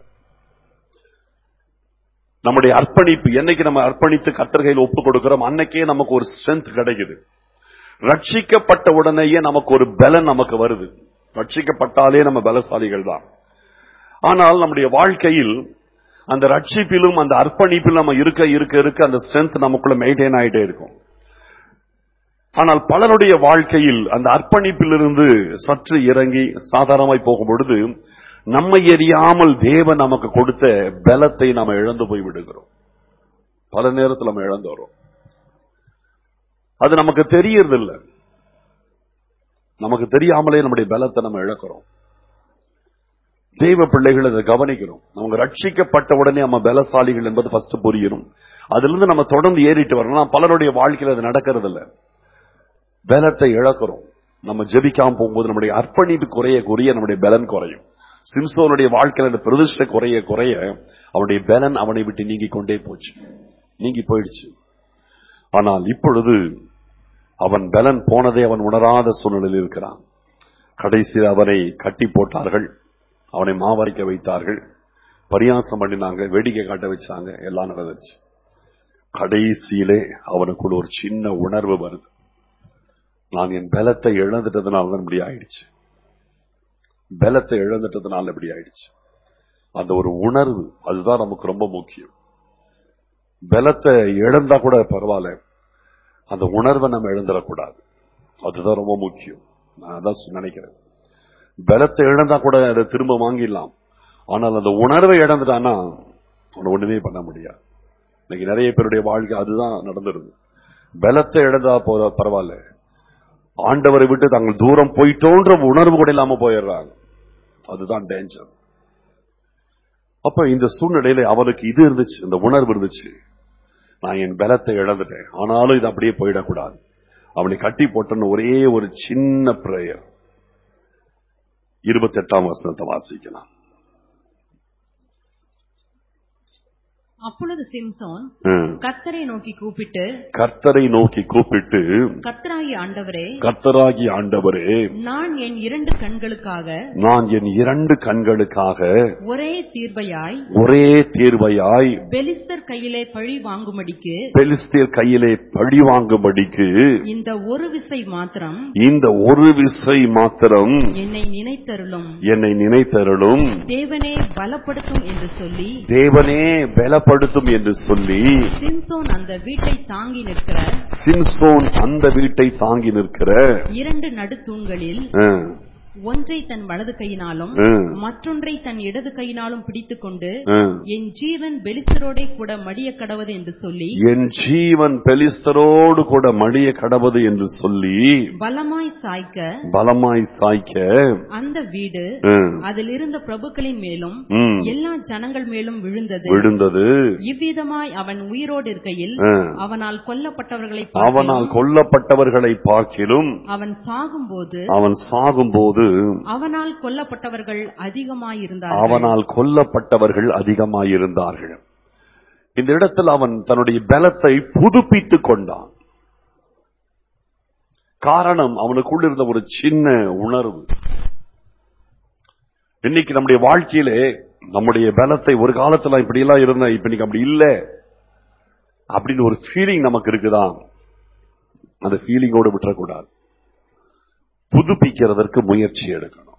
நம்முடைய அர்ப்பணிப்பு என்னைக்கு நம்ம அர்ப்பணித்து கத்தர்கையில் ஒப்பு கொடுக்கிறோம் அன்னைக்கே நமக்கு ஒரு ஸ்ட்ரென்த் கிடைக்குது ரட்சிக்கப்பட்ட உடனேயே நமக்கு ஒரு பலன் நமக்கு வருது ரட்சிக்கப்பட்டாலே நம்ம பலசாலிகள் தான் ஆனால் நம்முடைய வாழ்க்கையில் அந்த ரட்சிப்பிலும் அந்த அர்ப்பணிப்பிலும் நம்ம இருக்க இருக்க இருக்க அந்த ஸ்ட்ரென்த் நமக்குள்ள மெயின்டைன் ஆயிட்டே இருக்கும் ஆனால் பலருடைய வாழ்க்கையில் அந்த அர்ப்பணிப்பிலிருந்து சற்று இறங்கி சாதாரணமாய் போகும் பொழுது நம்மை எறியாமல் தேவன் நமக்கு கொடுத்த பலத்தை நாம இழந்து போய் விடுகிறோம் பல நேரத்தில் நம்ம இழந்து வரோம் அது நமக்கு தெரியறதில்ல நமக்கு தெரியாமலே நம்முடைய பலத்தை நம்ம இழக்கிறோம் தெய்வ பிள்ளைகள் அதை கவனிக்கணும் நமக்கு ரட்சிக்கப்பட்ட உடனே நம்ம பலசாலிகள் என்பது ஃபர்ஸ்ட் புரியணும் அதுல இருந்து நம்ம தொடர்ந்து ஏறிட்டு வரணும் ஆனா பலருடைய வாழ்க்கையில் அது நடக்கிறது இல்ல பலத்தை இழக்கிறோம் நம்ம ஜெபிக்காம போகும்போது நம்முடைய அர்ப்பணிப்பு குறைய குறைய நம்முடைய பலன் குறையும் சிம்சோனுடைய வாழ்க்கையில் அந்த பிரதிஷ்டை குறைய குறைய அவனுடைய பலன் அவனை விட்டு நீங்கி கொண்டே போச்சு நீங்கி போயிடுச்சு ஆனால் இப்பொழுது அவன் பலன் போனதை அவன் உணராத சூழ்நிலையில் இருக்கிறான் கடைசியில் அவனை கட்டி போட்டார்கள் அவனை மாவரைக்க வைத்தார்கள் பரியாசம் பண்ணினாங்க வேடிக்கை காட்ட வச்சாங்க எல்லாம் நடந்துச்சு கடைசியிலே அவனுக்குள்ள ஒரு சின்ன உணர்வு வருது நான் என் பலத்தை இழந்துட்டதுனால தான் இப்படி ஆயிடுச்சு பலத்தை இழந்துட்டதுனால இப்படி ஆயிடுச்சு அந்த ஒரு உணர்வு அதுதான் நமக்கு ரொம்ப முக்கியம் பலத்தை இழந்தா கூட பரவாயில்ல அந்த உணர்வை நம்ம இழந்துடக்கூடாது அதுதான் ரொம்ப முக்கியம் நான் அதான் சொ- நினைக்கிறேன் பலத்தை இழந்தா கூட அதை திரும்ப வாங்கிடலாம் ஆனால் அந்த உணர்வை இழந்துட்டான்னா அவனை ஒண்ணுமே பண்ண முடியாது இன்னைக்கு நிறைய பேருடைய வாழ்க்கை அதுதான் நடந்துருது பலத்தை இழந்தா போற பரவாயில்ல ஆண்டவரை விட்டு தாங்கள் தூரம் போயிட்டோன்ற உணர்வு கூட இல்லாம போயிடுறாங்க அதுதான் டேஞ்சர் அப்ப இந்த சூழ்நிலையில அவனுக்கு இது இருந்துச்சு இந்த உணர்வு இருந்துச்சு நான் என் பலத்தை இழந்துட்டேன் ஆனாலும் இது அப்படியே போயிடக்கூடாது அவனை கட்டி போட்டன்னு ஒரே ஒரு சின்ன பிரேயர் இருபத்தி எட்டாம் வசனத்தை வாசிக்கலாம் அப்பொழுது சிம்சோன் ம். கர்த்தரை நோக்கி கூப்பிட்டு கர்த்தரை நோக்கி கூப்பிட்டு கர்த்தராகி ஆண்டவரே கர்த்தராகி ஆண்டவரே நான் என் இரண்டு கண்களுக்காக நான் என் இரண்டு கண்களுக்காக ஒரே தீர்வையாய் ஒரே தேர்வையாய் பெலிஸ்தர் கையிலே பழி வாங்கும்படிக்கு பெலிஸ்தீர் கையிலே பழி வாங்கும்படிக்கு இந்த ஒரு விசை மாத்திரம் இந்த ஒரு விசை மாத்திரம் என்னை நினைத்தருளும் என்னை நினைத்தருளும் தேவனே பலப்படுத்தும் என்று சொல்லி தேவனே பலப்படுத்தும் என்று சொல்லி சிம்சோன் அந்த வீட்டை தாங்கி நிற்கிற சிம்சோன் அந்த வீட்டை தாங்கி நிற்கிற இரண்டு நடுத்தூண்களில் ஆ, ஒன்றை தன் வலது கையினாலும் ஆ, மற்றொன்றை தன் இடது கையினாலும் பிடித்துக்கொண்டு ஆ. என் ஜீவன் பெலிஸ்தரோடே கூட மடிய கடவது என்று சொல்லி என் ஜீவன் பெலிஸ்தரோடு கூட மடிய கடவது என்று சொல்லி பலமாய் சாய்க்க பலமாய் சாய்க்க அந்த வீடு ஆ, அதில் இருந்த பிரபுக்களின் மேலும் ம், எல்லா ஜனங்கள் மேலும் விழுந்தது விழுந்தது இவ்விதமாய் அவன் உயிரோடு இருக்கையில் ஆ. அவனால் கொல்லப்பட்டவர்களை அவனால் பார்க்கிலும் கொல்லப்பட்டவர்களை பார்க்கிலும் அவன் சாகும்போது அவன் சாகும்போது அவனால் கொல்லப்பட்டவர்கள் அதிகமாயிருந்தார்கள் அவனால் கொல்லப்பட்டவர்கள் அதிகமாயிருந்தார்கள் இந்த இடத்தில் அவன் தன்னுடைய பலத்தை புதுப்பித்துக் கொண்டான் காரணம் அவனுக்குள்ள இருந்த ஒரு சின்ன உணர்வு இன்னைக்கு நம்முடைய வாழ்க்கையிலே நம்முடைய பலத்தை ஒரு காலத்துல இப்படி எல்லாம் இருந்த இப்ப இன்னைக்கு அப்படி இல்ல அப்படின்னு ஒரு ஃபீலிங் நமக்கு இருக்குதா அந்த ஃபீலிங்கோடு விட்டுறக்கூடாது புதுப்பிக்கிறதற்கு முயற்சி எடுக்கணும்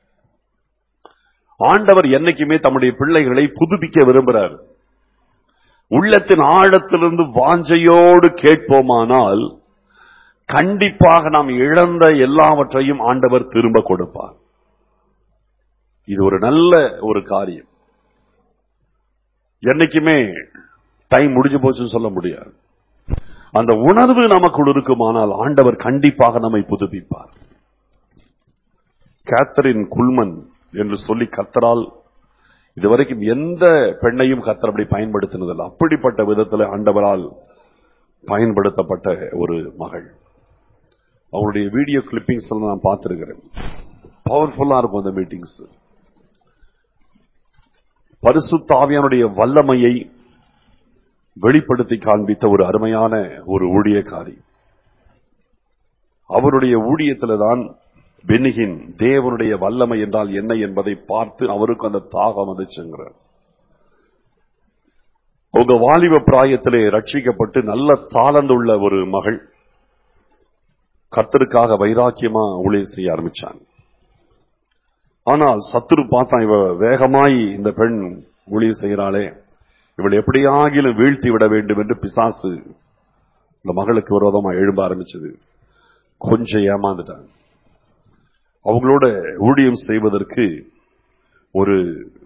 ஆண்டவர் என்னைக்குமே தம்முடைய பிள்ளைகளை புதுப்பிக்க விரும்புகிறார் உள்ளத்தின் ஆழத்திலிருந்து வாஞ்சையோடு கேட்போமானால் கண்டிப்பாக நாம் இழந்த எல்லாவற்றையும் ஆண்டவர் திரும்ப கொடுப்பார் இது ஒரு நல்ல ஒரு காரியம் என்னைக்குமே டைம் முடிஞ்சு போச்சுன்னு சொல்ல முடியாது அந்த உணர்வு நமக்குள் இருக்குமானால் ஆண்டவர் கண்டிப்பாக நம்மை புதுப்பிப்பார் கேத்தரின் குல்மன் என்று சொல்லி கத்தரால் இதுவரைக்கும் எந்த பெண்ணையும் கத்தர் அப்படி பயன்படுத்தினதில்லை அப்படிப்பட்ட விதத்தில் ஆண்டவரால் பயன்படுத்தப்பட்ட ஒரு மகள் அவருடைய வீடியோ கிளிப்பிங்ஸ் நான் பார்த்திருக்கிறேன் பவர்ஃபுல்லா இருக்கும் அந்த மீட்டிங்ஸ் பரிசுத்த ஆவியானுடைய வல்லமையை வெளிப்படுத்தி காண்பித்த ஒரு அருமையான ஒரு ஊழியக்காரி அவருடைய ஊழியத்தில் தான் பெனிகின் தேவனுடைய வல்லமை என்றால் என்ன என்பதை பார்த்து அவருக்கு அந்த தாகம் வந்துச்சுங்கிறார் உங்க வாலிப பிராயத்திலே ரட்சிக்கப்பட்டு நல்ல தாளந்துள்ள ஒரு மகள் கர்த்தருக்காக வைராக்கியமா ஊழியர் செய்ய ஆரம்பிச்சாங்க ஆனால் சத்துரு பார்த்தான் இவ வேகமாய் இந்த பெண் ஊழியர் செய்கிறாளே இவள் எப்படியாகிலும் வீழ்த்தி விட வேண்டும் என்று பிசாசு இந்த மகளுக்கு விரோதமா எழும்ப ஆரம்பிச்சது கொஞ்சம் ஏமாந்துட்டாங்க அவங்களோட ஊழியம் செய்வதற்கு ஒரு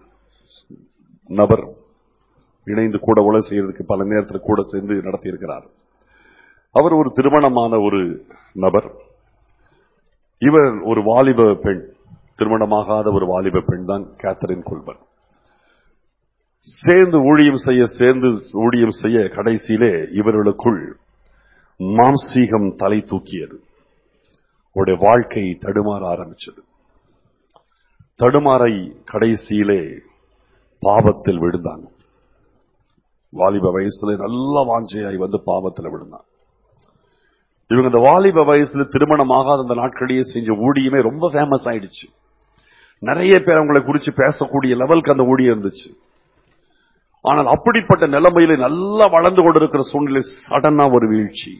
நபர் இணைந்து கூட உழை செய்யறதுக்கு பல நேரத்தில் கூட சேர்ந்து நடத்தி இருக்கிறார் அவர் ஒரு திருமணமான ஒரு நபர் இவர் ஒரு வாலிப பெண் திருமணமாகாத ஒரு வாலிப பெண் தான் கேத்தரின் குல்பன் சேர்ந்து ஊழியம் செய்ய சேர்ந்து ஊழியம் செய்ய கடைசியிலே இவர்களுக்குள் மாம்சீகம் தலை தூக்கியது அவருடைய வாழ்க்கை தடுமாற ஆரம்பிச்சது தடுமாறை கடைசியிலே பாவத்தில் விழுந்தாங்க வாலிப வயசுல நல்ல வாஞ்சையாய் வந்து பாவத்தில் விழுந்தாங்க இவங்க இந்த வாலிப வயசுல திருமணமாகாத அந்த நாட்களிலேயே செஞ்ச ஊழியமே ரொம்ப ஃபேமஸ் ஆயிடுச்சு நிறைய பேர் அவங்களை குறிச்சு பேசக்கூடிய லெவலுக்கு அந்த ஊழியம் இருந்துச்சு ஆனால் அப்படிப்பட்ட நிலைமையில நல்லா வளர்ந்து கொண்டிருக்கிற சூழ்நிலை சடனா ஒரு வீழ்ச்சி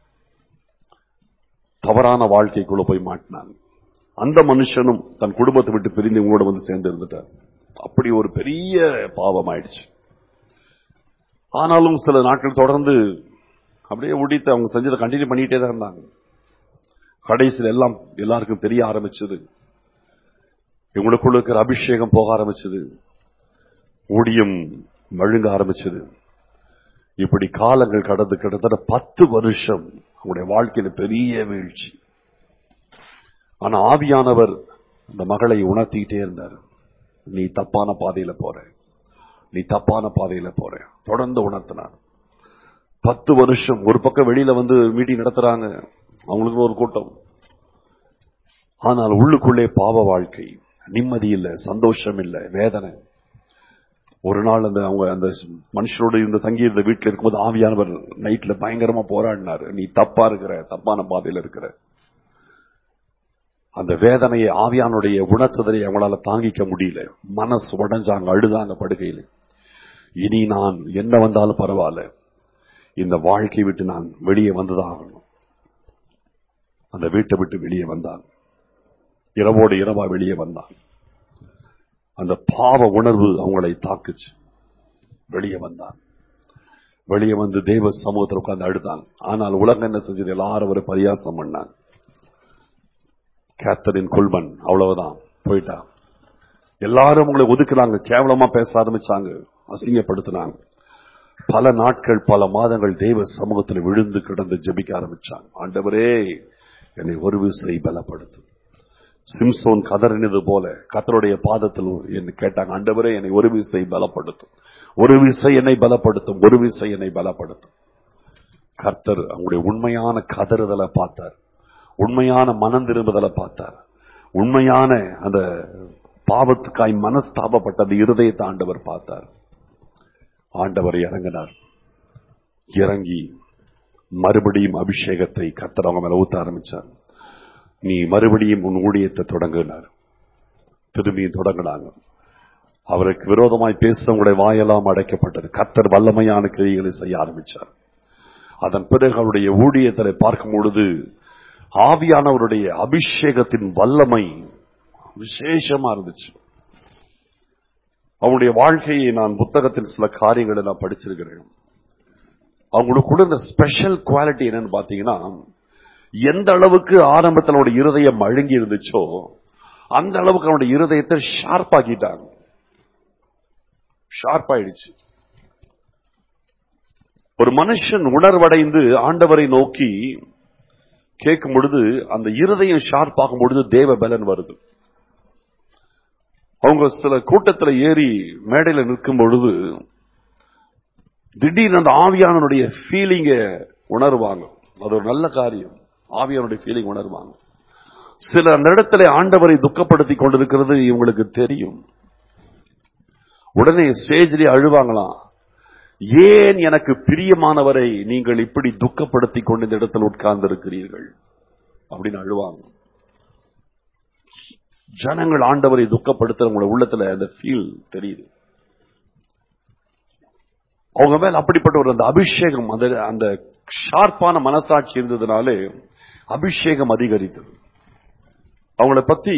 தவறான வாழ்க்கைக்குள்ள போய் மாட்டினாங்க அந்த மனுஷனும் தன் குடும்பத்தை விட்டு பிரிந்து இவங்களோட வந்து சேர்ந்து இருந்துட்டார் அப்படி ஒரு பெரிய பாவம் ஆயிடுச்சு ஆனாலும் சில நாட்கள் தொடர்ந்து அப்படியே உடித்து அவங்க செஞ்சதை கண்டினியூ பண்ணிட்டே தான் இருந்தாங்க கடைசியில் எல்லாம் எல்லாருக்கும் தெரிய ஆரம்பிச்சது இவங்களுக்குள்ள இருக்கிற அபிஷேகம் போக ஆரம்பிச்சது ஊடியம் மழுங்க ஆரம்பிச்சது இப்படி காலங்கள் கடந்து கிட்டத்தட்ட பத்து வருஷம் அவங்களுடைய வாழ்க்கையில பெரிய வீழ்ச்சி ஆனா ஆவியானவர் அந்த மகளை உணர்த்திக்கிட்டே இருந்தார் நீ தப்பான பாதையில போற நீ தப்பான பாதையில போற தொடர்ந்து உணர்த்தினார் பத்து வருஷம் ஒரு பக்கம் வெளியில வந்து மீட்டிங் நடத்துறாங்க அவங்களுக்கு ஒரு கூட்டம் ஆனால் உள்ளுக்குள்ளே பாவ வாழ்க்கை நிம்மதி இல்ல சந்தோஷம் இல்ல வேதனை ஒரு நாள் அந்த அவங்க அந்த மனுஷனோட இருந்த தங்கி இருந்த வீட்டில் இருக்கும்போது ஆவியானவர் நைட்ல பயங்கரமா போராடினாரு நீ தப்பா இருக்கிற தப்பான பாதையில இருக்கிற அந்த வேதனையை ஆவியானுடைய உணர்த்துதலை அவங்களால தாங்கிக்க முடியல மனசு உடஞ்சாங்க அழுதாங்க படுகையில் இனி நான் என்ன வந்தாலும் பரவாயில்ல இந்த வாழ்க்கை விட்டு நான் வெளியே வந்துதான் ஆகணும் அந்த வீட்டை விட்டு வெளியே வந்தான் இரவோடு இரவா வெளியே வந்தான் அந்த பாவ உணர்வு அவங்களை தாக்குச்சு வெளியே வந்தான் வெளியே வந்து தெய்வ சமூகத்தில் உட்கார்ந்து அழுதான் ஆனால் உலகம் என்ன செஞ்சது எல்லாரும் ஒரு பரியாசம் பண்ணாங்க கேத்தரின் கொள்வன் அவ்வளவுதான் போயிட்டா எல்லாரும் உங்களை ஒதுக்குனாங்க கேவலமா பேச ஆரம்பிச்சாங்க அசிங்கப்படுத்தினாங்க பல நாட்கள் பல மாதங்கள் தெய்வ சமூகத்தில் விழுந்து கிடந்து ஜெபிக்க ஆரம்பிச்சாங்க ஆண்டவரே என்னை ஒரு விசை பலப்படுத்தும் சிம்சோன் கதறினது போல கத்தருடைய பாதத்தில் என்று கேட்டாங்க ஆண்டவரே என்னை ஒரு விசை பலப்படுத்தும் ஒரு விசை என்னை பலப்படுத்தும் ஒரு விசை என்னை பலப்படுத்தும் கர்த்தர் அவங்களுடைய உண்மையான கதறுதலை பார்த்தார் உண்மையான மனம் திரும்புதலை பார்த்தார் உண்மையான அந்த பாவத்துக்காய் மனஸ்தாபப்பட்ட அந்த இருதயத்தை ஆண்டவர் பார்த்தார் ஆண்டவர் இறங்கினார் இறங்கி மறுபடியும் அபிஷேகத்தை கர்த்தர் அவங்க மேல ஊத்த ஆரம்பிச்சார் நீ மறுபடியும் உன் ஊழியத்தை தொடங்கினார் திரும்பியும் தொடங்கினாங்க அவருக்கு விரோதமாய் பேசுறவங்களுடைய வாயெல்லாம் அடைக்கப்பட்டது கர்த்தர் வல்லமையான கிரிகளை செய்ய ஆரம்பிச்சார் அதன் பிறகு அவருடைய ஊழியத்தை பார்க்கும் பொழுது ஆவியானவருடைய அபிஷேகத்தின் வல்லமை விசேஷமா இருந்துச்சு அவங்களுடைய வாழ்க்கையை நான் புத்தகத்தில் சில காரியங்களை நான் படிச்சிருக்கிறேன் அவங்களுக்கு கூட இந்த ஸ்பெஷல் குவாலிட்டி என்னன்னு பாத்தீங்கன்னா எந்த அளவுக்கு ஆரம்பத்தில் அவனுடைய இருதயம் அழுங்கி இருந்துச்சோ அந்த அளவுக்கு அவனுடைய இருதயத்தை ஷார்ப் ஆக்கிட்டாங்க ஷார்ப் ஆயிடுச்சு ஒரு மனுஷன் உணர்வடைந்து ஆண்டவரை நோக்கி கேட்கும் பொழுது அந்த இருதயம் ஷார்ப் ஆகும் பொழுது தேவ பலன் வருது அவங்க சில கூட்டத்தில் ஏறி மேடையில் நிற்கும் பொழுது திடீர்னு அந்த ஆவியானனுடைய ஃபீலிங்க உணர்வாங்க அது ஒரு நல்ல காரியம் ஆவியானுடைய ஃபீலிங் உணர்வாங்க சில அந்த இடத்துல ஆண்டவரை துக்கப்படுத்தி கொண்டிருக்கிறது இவங்களுக்கு தெரியும் உடனே ஸ்டேஜ்லயே அழுவாங்களாம் ஏன் எனக்கு பிரியமானவரை நீங்கள் இப்படி துக்கப்படுத்தி கொண்டு இந்த இடத்தில் உட்கார்ந்து இருக்கிறீர்கள் அப்படின்னு அழுவாங்க ஜனங்கள் ஆண்டவரை துக்கப்படுத்துறவங்கள உள்ளத்துல அந்த ஃபீல் தெரியுது அவங்க மேல அப்படிப்பட்ட ஒரு அந்த அபிஷேகம் அந்த அந்த ஷார்ப்பான மனசாட்சி இருந்ததுனாலே அபிஷேகம் அதிகரித்தது அவங்கள பத்தி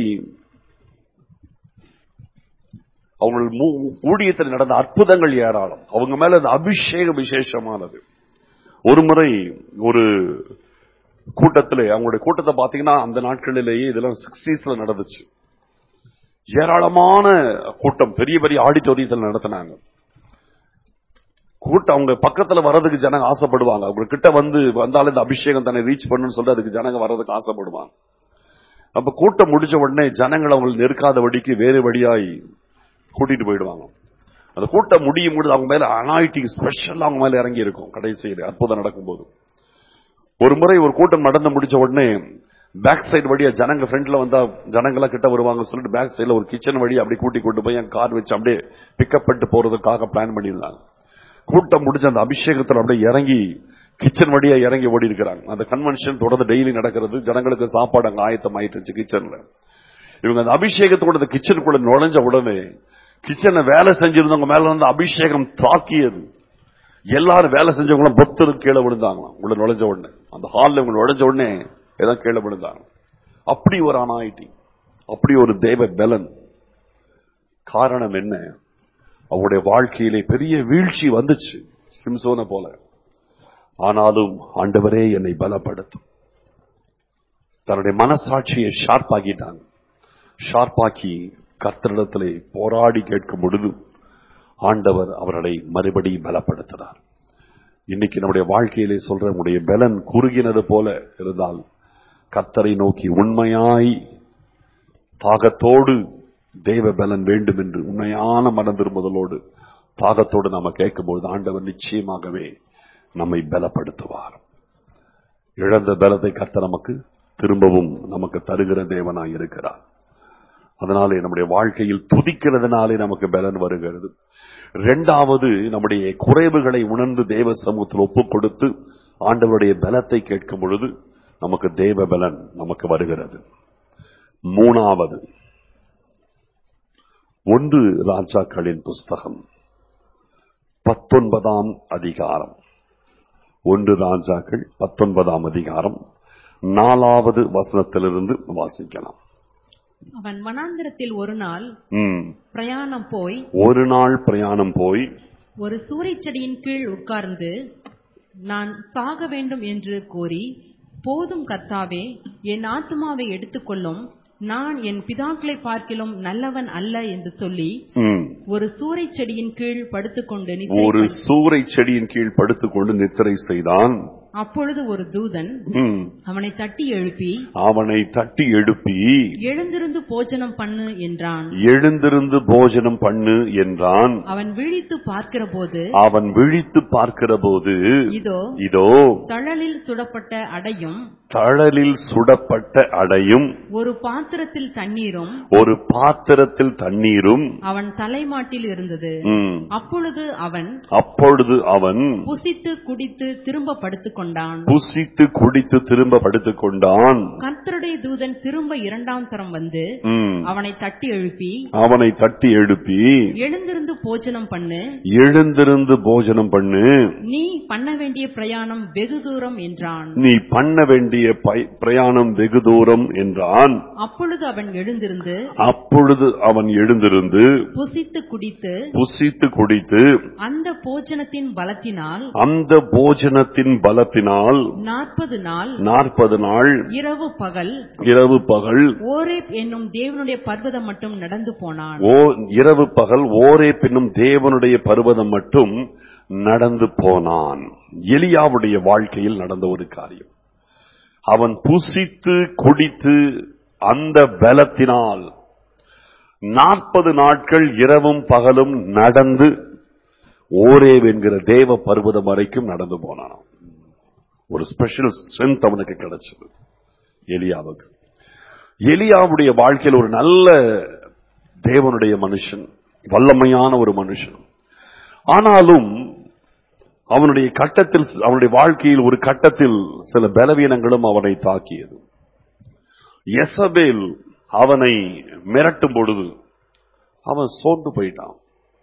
அவங்க ஊழியத்தில் நடந்த அற்புதங்கள் ஏராளம் அவங்க மேல அந்த அபிஷேகம் விசேஷமானது ஒரு முறை ஒரு கூட்டத்தில் அவங்களுடைய கூட்டத்தை பாத்தீங்கன்னா அந்த நாட்களிலேயே இதெல்லாம் சிக்ஸ்டீஸ்ல நடந்துச்சு ஏராளமான கூட்டம் பெரிய பெரிய ஆடிட்டோரியத்தில் நடத்தினாங்க கூட்டம் அவங்க பக்கத்துல வர்றதுக்கு ஜனங்க ஆசைப்படுவாங்க அவங்க கிட்ட வந்து வந்தாலும் இந்த அபிஷேகம் தன்னை ரீச் பண்ணுன்னு சொல்லிட்டு அதுக்கு ஜனங்க வர்றதுக்கு ஆசைப்படுவாங்க அப்ப கூட்டம் முடிச்ச உடனே ஜனங்கள் அவங்க நெருக்காதபடிக்கு வேறு வழியாய் கூட்டிட்டு போயிடுவாங்க அந்த கூட்டம் முடியும் பொழுது அவங்க மேல அனாயிட்டிங் ஸ்பெஷல் அவங்க மேல இறங்கி இருக்கும் கடைசியில் அற்புதம் நடக்கும்போது ஒரு முறை ஒரு கூட்டம் நடந்து முடிச்ச உடனே பேக் சைடு வழியா ஜனங்க ஃப்ரண்ட்ல வந்தா ஜனங்களாம் கிட்ட வருவாங்க சொல்லிட்டு பேக் சைடுல ஒரு கிச்சன் வழி அப்படி கூட்டி கொண்டு போய் என் கார் வச்சு அப்படியே பிக்கப் பண்ணிட்டு போறதுக்காக பிளான் பண்ணியிருந்தாங்க கூட்டம் முடிஞ்ச அந்த அபிஷேகத்தில் அப்படியே இறங்கி கிச்சன் வழியா இறங்கி ஓடி இருக்கிறாங்க அந்த கன்வென்ஷன் தொடர்ந்து டெய்லி நடக்கிறது ஜனங்களுக்கு சாப்பாடு அங்க ஆயத்தம் ஆயிட்டுச்சு கிச்சன்ல இவங்க அந்த அபிஷேகத்தோட அந்த கிச்சனுக்குள்ள நுழைஞ்ச உடனே கிச்சன்ல வேலை செஞ்சிருந்தவங்க மேல இருந்து அபிஷேகம் தாக்கியது எல்லாரும் வேலை செஞ்சவங்களும் பக்தரும் கீழே விழுந்தாங்களாம் உள்ள நுழைஞ்ச உடனே அந்த ஹால்ல உங்களை நுழைஞ்ச உடனே எல்லாம் கீழே விழுந்தாங்க அப்படி ஒரு அனாயிட்டி அப்படி ஒரு தேவ பலன் காரணம் என்ன அவருடைய வாழ்க்கையிலே பெரிய வீழ்ச்சி வந்துச்சு சிம்சோனை போல ஆனாலும் ஆண்டவரே என்னை பலப்படுத்தும் தன்னுடைய மனசாட்சியை ஷார்ப்பாக்கிட்டாங்க ஷார்ப்பாக்கி கர்த்தரிடத்திலே போராடி கேட்கும் பொழுது ஆண்டவர் அவர்களை மறுபடியும் பலப்படுத்தினார் இன்னைக்கு நம்முடைய வாழ்க்கையிலே சொல்ற உடைய பலன் குறுகினது போல இருந்தால் கர்த்தரை நோக்கி உண்மையாய் தாகத்தோடு தேவ பலன் வேண்டும் என்று உண்மையான மனம் திரும்புதலோடு தாகத்தோடு நாம கேட்கும்போது ஆண்டவர் நிச்சயமாகவே நம்மை பலப்படுத்துவார் இழந்த பலத்தை கர்த்தர் நமக்கு திரும்பவும் நமக்கு தருகிற தேவனாய் இருக்கிறார் அதனாலே நம்முடைய வாழ்க்கையில் துதிக்கிறதுனாலே நமக்கு பலன் வருகிறது இரண்டாவது நம்முடைய குறைவுகளை உணர்ந்து தேவ சமூகத்தில் ஒப்புக் கொடுத்து ஆண்டவருடைய பலத்தை கேட்கும் பொழுது நமக்கு தேவ பலன் நமக்கு வருகிறது மூணாவது ஒன்று ராஜாக்களின் புஸ்தகம் பத்தொன்பதாம் அதிகாரம் ஒன்று ராஜாக்கள் பத்தொன்பதாம் அதிகாரம் நாலாவது வசனத்திலிருந்து வாசிக்கலாம் அவன் வனாந்திரத்தில் ஒரு நாள் ம். பிரயாணம் போய் ஒரு நாள் பிரயாணம் போய் ஒரு சூறைச் செடியின் கீழ் உட்கார்ந்து நான் சாக வேண்டும் என்று கோரி போதும் கத்தாவே என் ஆத்துமாவை எடுத்துக்கொள்ளும் நான் என் பிதாக்களை பார்க்கிலும் நல்லவன் அல்ல என்று சொல்லி ம், ஒரு சூறைச் செடியின் கீழ் படுத்துக்கொண்டு ஒரு நித்திரை சூறை செடியின் கீழ் படுத்துக்கொண்டு நித்திரை செய்தான் அப்பொழுது ஒரு தூதன் ம். அவனை தட்டி எழுப்பி அவனை தட்டி எழுப்பி எழுந்திருந்து போஜனம் பண்ணு என்றான் எழுந்திருந்து போஜனம் பண்ணு என்றான் அவன் விழித்து பார்க்கிறபோது அவன் விழித்து பார்க்கிற போது இதோ இதோ தழலில் சுடப்பட்ட அடையும் தழலில் சுடப்பட்ட அடையும் ஒரு பாத்திரத்தில் தண்ணீரும் ஒரு பாத்திரத்தில் தண்ணீரும் அவன் தலைமாட்டில் இருந்தது ம். அப்பொழுது அவன் அப்பொழுது அவன் புசித்து குடித்து திரும்ப படுத்துக் கொண்டான் புசித்து குடித்து திரும்ப படுத்துக் கொண்டான் கர்த்தருடைய தூதன் திரும்ப இரண்டாம் தரம் வந்து ம். அவனை தட்டி எழுப்பி அவனை தட்டி எழுப்பி எழுந்திருந்து போஜனம் பண்ணு எழுந்திருந்து போஜனம் பண்ணு நீ பண்ண வேண்டிய பிரயாணம் வெகு தூரம் என்றான் நீ பண்ண வேண்டிய பை- பிரயாணம் வெகு தூரம் என்றான் அப்பொழுது அவன் எழுந்திருந்து அப்பொழுது அவன் எழுந்திருந்து புசித்து குடித்து புசித்து குடித்து அந்த போஜனத்தின் பலத்தினால் அந்த போஜனத்தின் பலத்தினால் நாற்பது நாள் நாற்பது நாள் இரவு பகல் இரவு பகல் ஓரேப் என்னும் தேவனுடைய பர்வதம் மட்டும் நடந்து போனான் ஓ இரவு பகல் ஓரே பின்னும் தேவனுடைய பர்வதம் மட்டும் நடந்து போனான் எலியாவுடைய வாழ்க்கையில் நடந்த ஒரு காரியம் அவன் புசித்து குடித்து அந்த பலத்தினால் நாற்பது நாட்கள் இரவும் பகலும் நடந்து ஓரேவ் என்கிற தேவ பர்வதம் வரைக்கும் நடந்து போனான் ஒரு ஸ்பெஷல் ஸ்ட்ரென்த் அவனுக்கு கிடைச்சது எலியாவுக்கு எலியாவுடைய வாழ்க்கையில் ஒரு நல்ல தேவனுடைய மனுஷன் வல்லமையான ஒரு மனுஷன் ஆனாலும் அவனுடைய கட்டத்தில் அவனுடைய வாழ்க்கையில் ஒரு கட்டத்தில் சில பலவீனங்களும் அவனை தாக்கியது எசபேல் அவனை மிரட்டும் பொழுது அவன் சோர்ந்து போயிட்டான்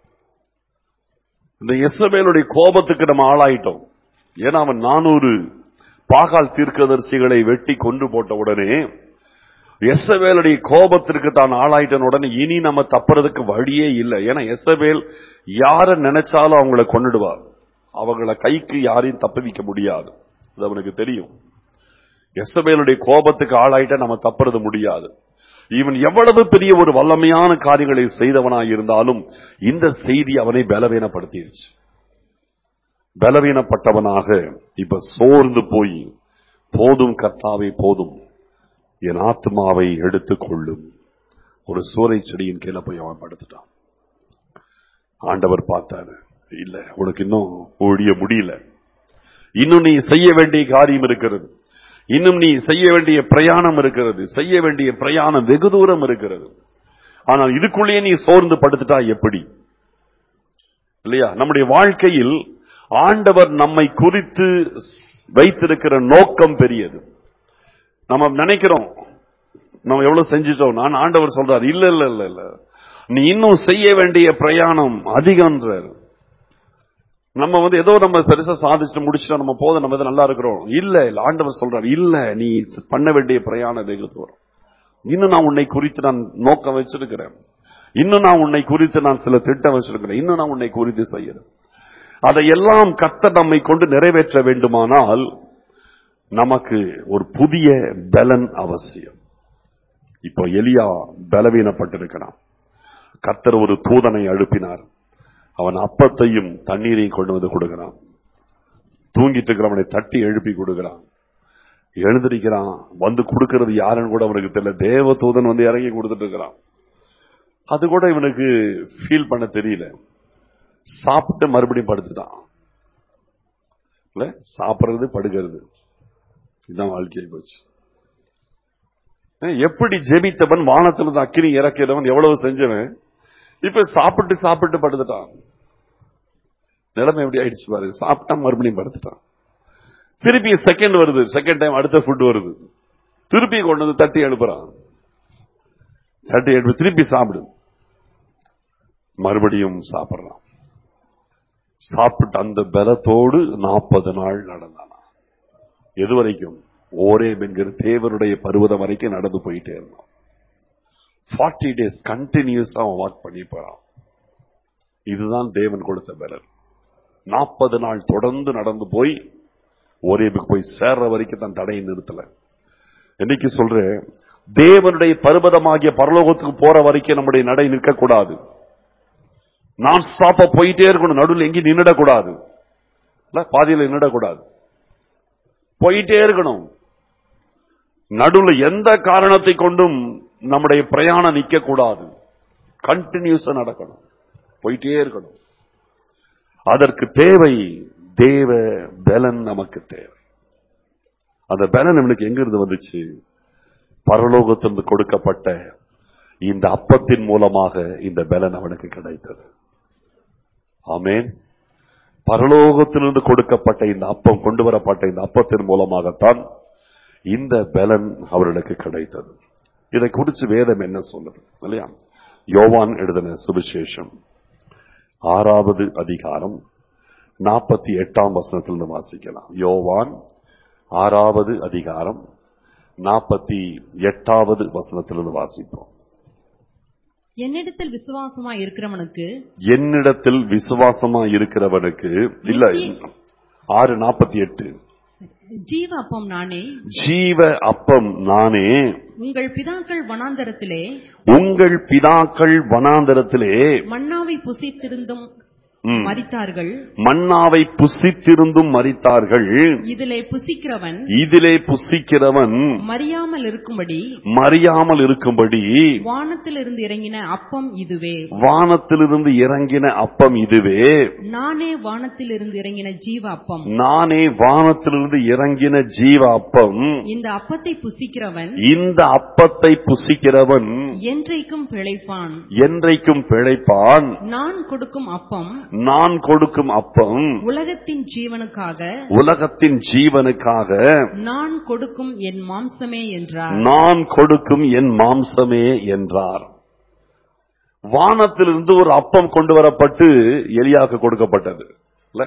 இந்த எசபேலுடைய கோபத்துக்கு நம்ம ஆளாயிட்டோம் ஏன்னா அவன் நானூறு பாகால் தீர்க்கதரிசிகளை வெட்டி கொண்டு போட்ட உடனே எசபேலுடைய கோபத்திற்கு தான் ஆளாயிட்ட உடனே இனி நம்ம தப்புறதுக்கு வழியே இல்லை ஏன்னா எசபேல் யார நினைச்சாலும் அவங்கள கொன்னுடுவார் அவங்கள கைக்கு யாரையும் தப்புவிக்க முடியாது அது அவனுக்கு தெரியும் எசபேலுடைய கோபத்துக்கு ஆளாயிட்ட நம்ம தப்புறது முடியாது இவன் எவ்வளவு பெரிய ஒரு வல்லமையான காரியங்களை செய்தவனாய் இருந்தாலும் இந்த செய்தி அவனை பலவீனப்படுத்திருச்சு பலவீனப்பட்டவனாக இப்ப சோர்ந்து போய் போதும் கர்த்தாவே போதும் என் ஆத்மாவை எடுத்துக் கொள்ளும் ஒரு சூறை செடியின் கீழே போய் அவன் படுத்துட்டான் ஆண்டவர் பார்த்தாரு இல்ல உனக்கு இன்னும் ஒழிய முடியல இன்னும் நீ செய்ய வேண்டிய காரியம் இருக்கிறது இன்னும் நீ செய்ய வேண்டிய பிரயாணம் இருக்கிறது செய்ய வேண்டிய பிரயாணம் வெகு தூரம் இருக்கிறது ஆனால் இதுக்குள்ளேயே நீ சோர்ந்து படுத்துட்டா எப்படி இல்லையா நம்முடைய வாழ்க்கையில் ஆண்டவர் நம்மை குறித்து வைத்திருக்கிற நோக்கம் பெரியது நம்ம நினைக்கிறோம் நம்ம எவ்வளவு செஞ்சிட்டோம் நான் ஆண்டவர் சொல்றாரு இல்ல இல்ல இல்ல இல்ல நீ இன்னும் செய்ய வேண்டிய பிரயாணம் அதிகம்ன்றார் நம்ம வந்து ஏதோ நம்ம பெருசா சாதிச்சுட்டு முடிச்சுட்டு நம்ம போதும் நம்ம இது நல்லா இருக்கிறோம் இல்ல இல்ல ஆண்டவர் சொல்றாரு இல்ல நீ பண்ண வேண்டிய பிரயாணம் வெகுத்து வரும் இன்னும் நான் உன்னை குறித்து நான் நோக்கம் வச்சிருக்கிறேன் இன்னும் நான் உன்னை குறித்து நான் சில திட்டம் வச்சிருக்கிறேன் இன்னும் நான் உன்னை குறித்து செய்யறேன் அதையெல்லாம் கத்த நம்மை கொண்டு நிறைவேற்ற வேண்டுமானால் நமக்கு ஒரு புதிய பலன் அவசியம் இப்போ எலியா பலவீனப்பட்டிருக்கிறான் கத்தர் ஒரு தூதனை அழுப்பினார் அவன் அப்பத்தையும் தண்ணீரையும் கொண்டு வந்து கொடுக்கிறான் தூங்கிட்டு இருக்கிறவனை தட்டி எழுப்பி கொடுக்கிறான் எழுந்திருக்கிறான் வந்து கொடுக்கிறது யாருன்னு கூட அவனுக்கு தெரியல தேவ தூதன் வந்து இறங்கி கொடுத்துட்டு இருக்கிறான் அது கூட இவனுக்கு ஃபீல் பண்ண தெரியல சாப்பிட்டு மறுபடியும் படுத்துட்டான் இல்ல சாப்பிடுறது படுக்கிறது இதுதான் வாழ்க்கையை போச்சு எப்படி ஜெபித்தவன் வானத்திலிருந்து அக்கினி இறக்கிறவன் எவ்வளவு செஞ்சவன் இப்ப சாப்பிட்டு சாப்பிட்டு படுத்துட்டான் நிலைமை எப்படி ஆயிடுச்சு பாரு சாப்பிட்டா மறுபடியும் படுத்துட்டான் திருப்பி செகண்ட் வருது செகண்ட் டைம் அடுத்த ஃபுட் வருது திருப்பி கொண்டு வந்து தட்டி எழுப்புறான் தட்டி எழுப்பி திருப்பி சாப்பிடு மறுபடியும் சாப்பிடுறான் சாப்பிட்டு அந்த பலத்தோடு நாற்பது நாள் நடந்தான் எது வரைக்கும் ஓரே என்கிற தேவனுடைய பருவதம் வரைக்கும் நடந்து போயிட்டே இருந்தான் ஃபார்ட்டி டேஸ் கண்டினியூஸா அவன் வாக் பண்ணி போறான் இதுதான் தேவன் கொடுத்த பலன் நாற்பது நாள் தொடர்ந்து நடந்து போய் ஒரேபுக்கு போய் சேர்ற வரைக்கும் தான் தடையை நிறுத்தல என்னைக்கு சொல்றேன் தேவனுடைய பருவதமாகிய பரலோகத்துக்கு போற வரைக்கும் நம்முடைய நடை நிற்கக்கூடாது நான் ஸ்டாப்பா போயிட்டே இருக்கணும் நடுவில் எங்கேயும் நின்றுடக்கூடாது பாதியில் நின்றுடக்கூடாது போயிட்டே இருக்கணும் நடுவில் எந்த காரணத்தை கொண்டும் நம்முடைய பிரயாணம் நிக்க கூடாது கண்டினியூஸா நடக்கணும் போயிட்டே இருக்கணும் அதற்கு தேவை தேவ பலன் நமக்கு தேவை அந்த பலன் நம்மளுக்கு எங்கிருந்து வந்துச்சு பரலோகத்திலிருந்து கொடுக்கப்பட்ட இந்த அப்பத்தின் மூலமாக இந்த பலன் அவனுக்கு கிடைத்தது ஆமேன் பரலோகத்திலிருந்து கொடுக்கப்பட்ட இந்த அப்பம் கொண்டு வரப்பட்ட இந்த அப்பத்தின் மூலமாகத்தான் இந்த பலன் அவர்களுக்கு கிடைத்தது இதை குறித்து வேதம் என்ன சொல்லுது இல்லையா யோவான் எழுதின சுவிசேஷம் ஆறாவது அதிகாரம் நாற்பத்தி எட்டாம் வசனத்திலிருந்து வாசிக்கலாம் யோவான் ஆறாவது அதிகாரம் நாற்பத்தி எட்டாவது வசனத்திலிருந்து வாசிப்போம் என்னிடத்தில் விசுவாசமா இருக்கிறவனுக்கு என்னிடத்தில் விசுவாசமா இருக்கிறவனுக்கு இல்ல ஆறு நாற்பத்தி எட்டு ஜீவ அப்பம் நானே ஜீவ அப்பம் நானே உங்கள் பிதாக்கள் வனாந்தரத்திலே உங்கள் பிதாக்கள் வனாந்தரத்திலே மன்னாவை புசித்திருந்தும் ம், மரித்தார்கள் மன்னாவை புசித்திருந்தும் மறித்தார்கள் இதிலே புசிக்கிறவன் இதிலே புசிக்கிறவன் மறியாமல் இருக்கும்படி மறியாமல் இருக்கும்படி வானத்திலிருந்து இறங்கின அப்பம் இதுவே வானத்திலிருந்து இறங்கின அப்பம் இதுவே நானே வானத்திலிருந்து இறங்கின ஜீவ அப்பம் நானே வானத்திலிருந்து இறங்கின ஜீவ அப்பம் இந்த அப்பத்தை புசிக்கிறவன் இந்த அப்பத்தை புசிக்கிறவன் என்றைக்கும் பிழைப்பான் என்றைக்கும் பிழைப்பான் நான் கொடுக்கும் அப்பம் நான் கொடுக்கும் அப்பம் உலகத்தின் ஜீவனுக்காக உலகத்தின் ஜீவனுக்காக நான் கொடுக்கும் என் மாம்சமே என்றார் நான் கொடுக்கும் என் மாம்சமே என்றார் வானத்திலிருந்து ஒரு அப்பம் கொண்டு வரப்பட்டு எலியாக்கு கொடுக்கப்பட்டது இல்ல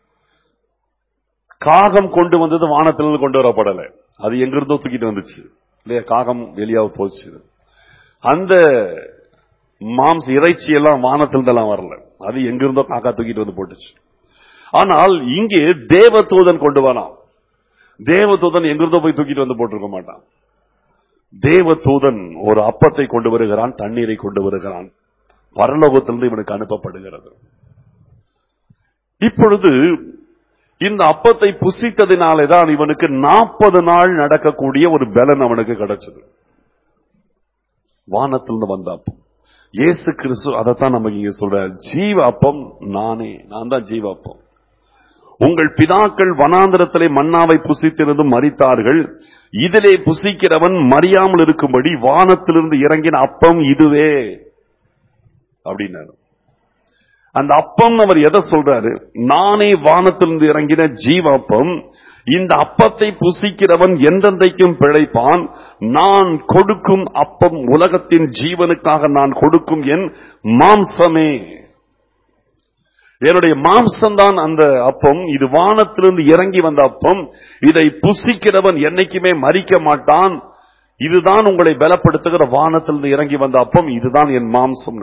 காகம் கொண்டு வந்தது வானத்திலிருந்து கொண்டு வரப்படல அது எங்கிருந்தோ தூக்கிட்டு வந்துச்சு இல்லையா காகம் எலியாவை போச்சு அந்த மாம்ச இறைச்சி எல்லாம் வானத்திலிருந்தெல்லாம் வரல அது எங்கிருந்தோ காக்கா தூக்கிட்டு வந்து போட்டுச்சு ஆனால் இங்கே தேவதூதன் கொண்டு வரான் தேவதூதன் எங்கிருந்தோ போய் தூக்கிட்டு வந்து போட்டிருக்க மாட்டான் தேவதூதன் ஒரு அப்பத்தை கொண்டு வருகிறான் தண்ணீரை கொண்டு வருகிறான் பரலோகத்திலிருந்து இவனுக்கு அனுப்பப்படுகிறது இப்பொழுது இந்த அப்பத்தை புசித்ததினாலேதான் இவனுக்கு நாற்பது நாள் நடக்கக்கூடிய ஒரு பலன் அவனுக்கு கிடைச்சது வானத்திலிருந்து வந்த அப்பம் இயேசு கிறிஸ்து அதைத்தான் நமக்கு இங்க சொல்ற ஜீவ அப்பம் நானே நான் தான் ஜீவ அப்பம் உங்கள் பிதாக்கள் வனாந்திரத்திலே மன்னாவை புசித்திருந்தும் மறித்தார்கள் இதிலே புசிக்கிறவன் மறியாமல் இருக்கும்படி வானத்திலிருந்து இறங்கின அப்பம் இதுவே அப்படின்னாரு அந்த அப்பம் அவர் எதை சொல்றாரு நானே வானத்திலிருந்து இறங்கின ஜீவ அப்பம் இந்த அப்பத்தை புசிக்கிறவன் எந்தெந்தைக்கும் பிழைப்பான் நான் கொடுக்கும் அப்பம் உலகத்தின் ஜீவனுக்காக நான் கொடுக்கும் என் மாம்சமே என்னுடைய மாம்சம்தான் அந்த அப்பம் இது வானத்திலிருந்து இறங்கி வந்த அப்பம் இதை புசிக்கிறவன் என்னைக்குமே மறிக்க மாட்டான் இதுதான் உங்களை பலப்படுத்துகிற வானத்திலிருந்து இறங்கி வந்த அப்பம் இதுதான் என் மாம்சம்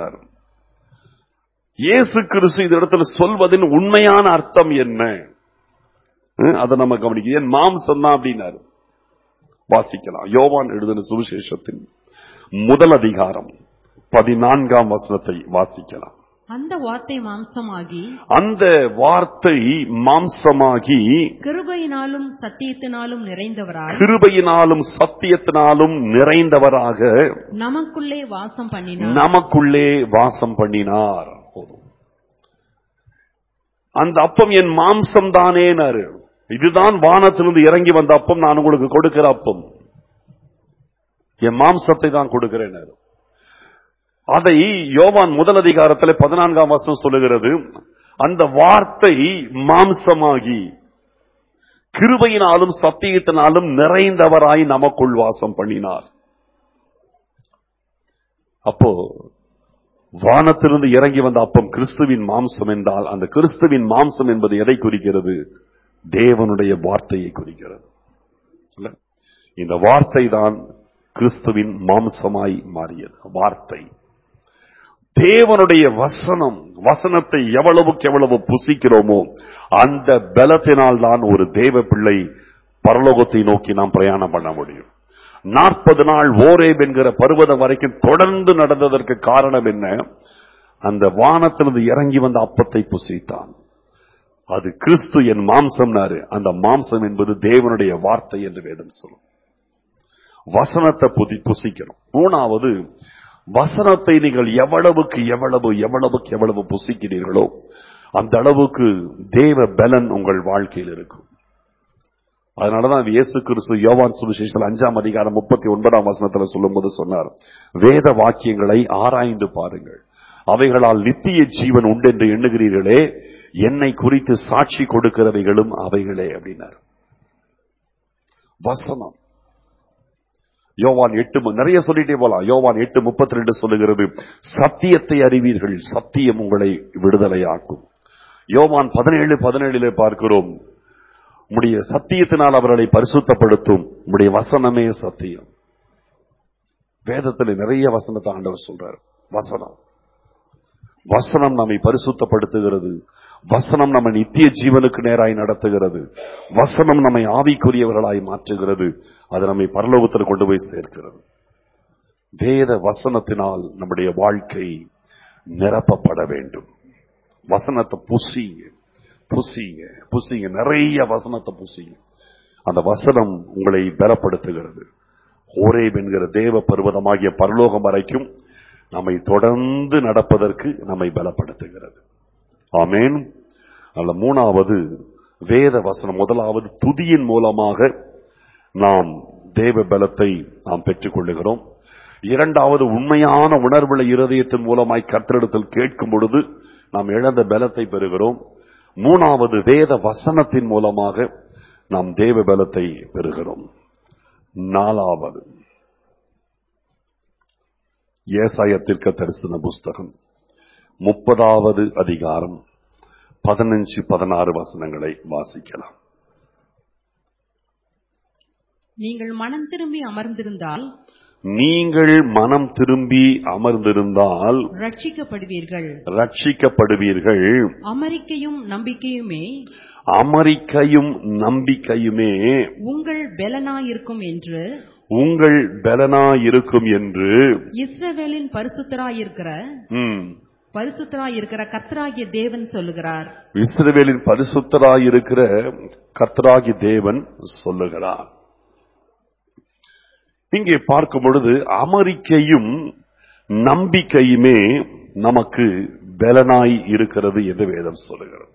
இயேசு கிறிஸ்து இந்த இடத்துல சொல்வதின் உண்மையான அர்த்தம் என்ன ஹம், அதை நம்ம கவனிக்க என் மாம்சம் தான் அப்படின்னாரு வாசிக்கலாம் யோவான் எழுதின சுவிசேஷத்தின் முதல் அதிகாரம் பதினான்காம் வசனத்தை வாசிக்கலாம் அந்த வார்த்தை மாம்சமாகி அந்த வார்த்தை மாம்சமாகி கிருபையினாலும் சத்தியத்தினாலும் நிறைந்தவராய் கிருபையினாலும் சத்தியத்தினாலும் நிறைந்தவராக நமக்குள்ளே வாசம் பண்ணினார் நமக்குள்ளே வாசம் பண்ணினார் போதும் அந்த அப்பம் என் மாம்சம் தானேனாரு இதுதான் வானத்திலிருந்து இறங்கி வந்த அப்பம் நான் உங்களுக்கு கொடுக்கிற அப்பம் என் மாம்சத்தை தான் கொடுக்கிறேன் அதை யோவான் முதல் அதிகாரத்தில் பதினான்காம் வருஷம் சொல்லுகிறது அந்த வார்த்தை மாம்சமாகி கிருபையினாலும் சத்தியத்தினாலும் நிறைந்தவராய் நமக்குள் வாசம் பண்ணினார் அப்போ வானத்திலிருந்து இறங்கி வந்த அப்பம் கிறிஸ்துவின் மாம்சம் என்றால் அந்த கிறிஸ்துவின் மாம்சம் என்பது எதை குறிக்கிறது தேவனுடைய வார்த்தையை குறிக்கிறது இல்ல? இந்த வார்த்தை தான் கிறிஸ்துவின் மாம்சமாய் மாறியது வார்த்தை தேவனுடைய வசனம் வசனத்தை எவ்வளவுக்கு எவ்வளவு புசிக்கிறோமோ அந்த பலத்தினால் தான் ஒரு தேவ பிள்ளை பரலோகத்தை நோக்கி நாம் பிரயாணம் பண்ண முடியும் நாற்பது நாள் ஓரேப் என்கிற பருவதம் வரைக்கும் தொடர்ந்து நடந்ததற்கு காரணம் என்ன அந்த வானத்திலிருந்து இறங்கி வந்த அப்பத்தை புசித்தான் அது கிறிஸ்து என் மாம்சம்னாரு அந்த மாம்சம் என்பது தேவனுடைய வார்த்தை என்று வேதம் சொல்லும் வசனத்தை புதி புசிக்கணும் மூணாவது வசனத்தை நீங்கள் எவ்வளவுக்கு எவ்வளவு எவ்வளவுக்கு எவ்வளவு புசிக்கிறீர்களோ அந்த அளவுக்கு தேவ பலன் உங்கள் வாழ்க்கையில் இருக்கும் அதனாலதான் இயேசு கிறிஸ்து யோவான் சுவிசேஷத்தில் அஞ்சாம் அதிகாரம் முப்பத்தி ஒன்பதாம் வசனத்துல சொல்லும்போது சொன்னார் வேத வாக்கியங்களை ஆராய்ந்து பாருங்கள் அவைகளால் நித்திய ஜீவன் உண்டு என்று எண்ணுகிறீர்களே என்னை குறித்து சாட்சி கொடுக்கிறவைகளும் அவைகளே அப்படின்னார் வசனம் யோவான் எட்டு மு- நிறைய சொல்லிட்டே போலாம் யோவான் எட்டு முப்பத்தி ரெண்டு சொல்லுகிறது சத்தியத்தை அறிவீர்கள் சத்தியம் உங்களை விடுதலையாக்கும் யோவான் பதினேழு பதினேழிலே பார்க்கிறோம் உம்முடைய சத்தியத்தினால் அவர்களை பரிசுத்தப்படுத்தும் உம்முடைய வசனமே சத்தியம் வேதத்தில் நிறைய வசனத்தை ஆண்டவர் சொல்றார் வசனம் வசனம் நம்மை பரிசுத்தப்படுத்துகிறது வசனம் நம்ம நித்திய ஜீவனுக்கு நேராய் நடத்துகிறது வசனம் நம்மை ஆவிக்குரியவர்களாய் மாற்றுகிறது அது நம்மை பரலோகத்தில் கொண்டு போய் சேர்க்கிறது வேத வசனத்தினால் நம்முடைய வாழ்க்கை நிரப்பப்பட வேண்டும் வசனத்தை புசிங்க புசிங்க புசிங்க நிறைய வசனத்தை புசிங்க அந்த வசனம் உங்களை பலப்படுத்துகிறது ஓரேப் என்கிற தேவ பர்வதமாகிய பரலோகம் வரைக்கும் நம்மை தொடர்ந்து நடப்பதற்கு நம்மை பலப்படுத்துகிறது ஆமேன் அல்ல மூணாவது வேத வசனம் முதலாவது துதியின் மூலமாக நாம் தேவ பலத்தை நாம் பெற்றுக் கொள்ளுகிறோம் இரண்டாவது உண்மையான உணர்வுள்ள இருதயத்தின் மூலமாய் கர்த்தரிடத்தில் கேட்கும் பொழுது நாம் இழந்த பலத்தை பெறுகிறோம் மூணாவது வேத வசனத்தின் மூலமாக நாம் தேவ பலத்தை பெறுகிறோம் நாலாவது ஏசாயத்திற்கு தரிசன புஸ்தகம் முப்பதாவது அதிகாரம் பதினஞ்சு பதினாறு வசனங்களை வாசிக்கலாம் நீங்கள் மனம் திரும்பி அமர்ந்திருந்தால் நீங்கள் மனம் திரும்பி அமர்ந்திருந்தால் ரட்சிக்கப்படுவீர்கள் ரட்சிக்கப்படுவீர்கள் அமெரிக்கையும் நம்பிக்கையுமே அமெரிக்கையும் நம்பிக்கையுமே உங்கள் பெலனாயிருக்கும் என்று உங்கள் பலனாயிருக்கும் என்று இஸ்ரவேலின் பரிசுத்தராயிருக்கிற ம், பரிசுத்தராயிருக்கிற கர்த்தராகிய தேவன் சொல்லுகிறார் இஸ்ரவேலின் பரிசுத்தராயிருக்கிற கர்த்தராகி தேவன் சொல்லுகிறார் இங்கே பார்க்கும் பொழுது அமெரிக்கையும் நம்பிக்கையுமே நமக்கு பலனாய் இருக்கிறது என்று வேதம் சொல்லுகிறது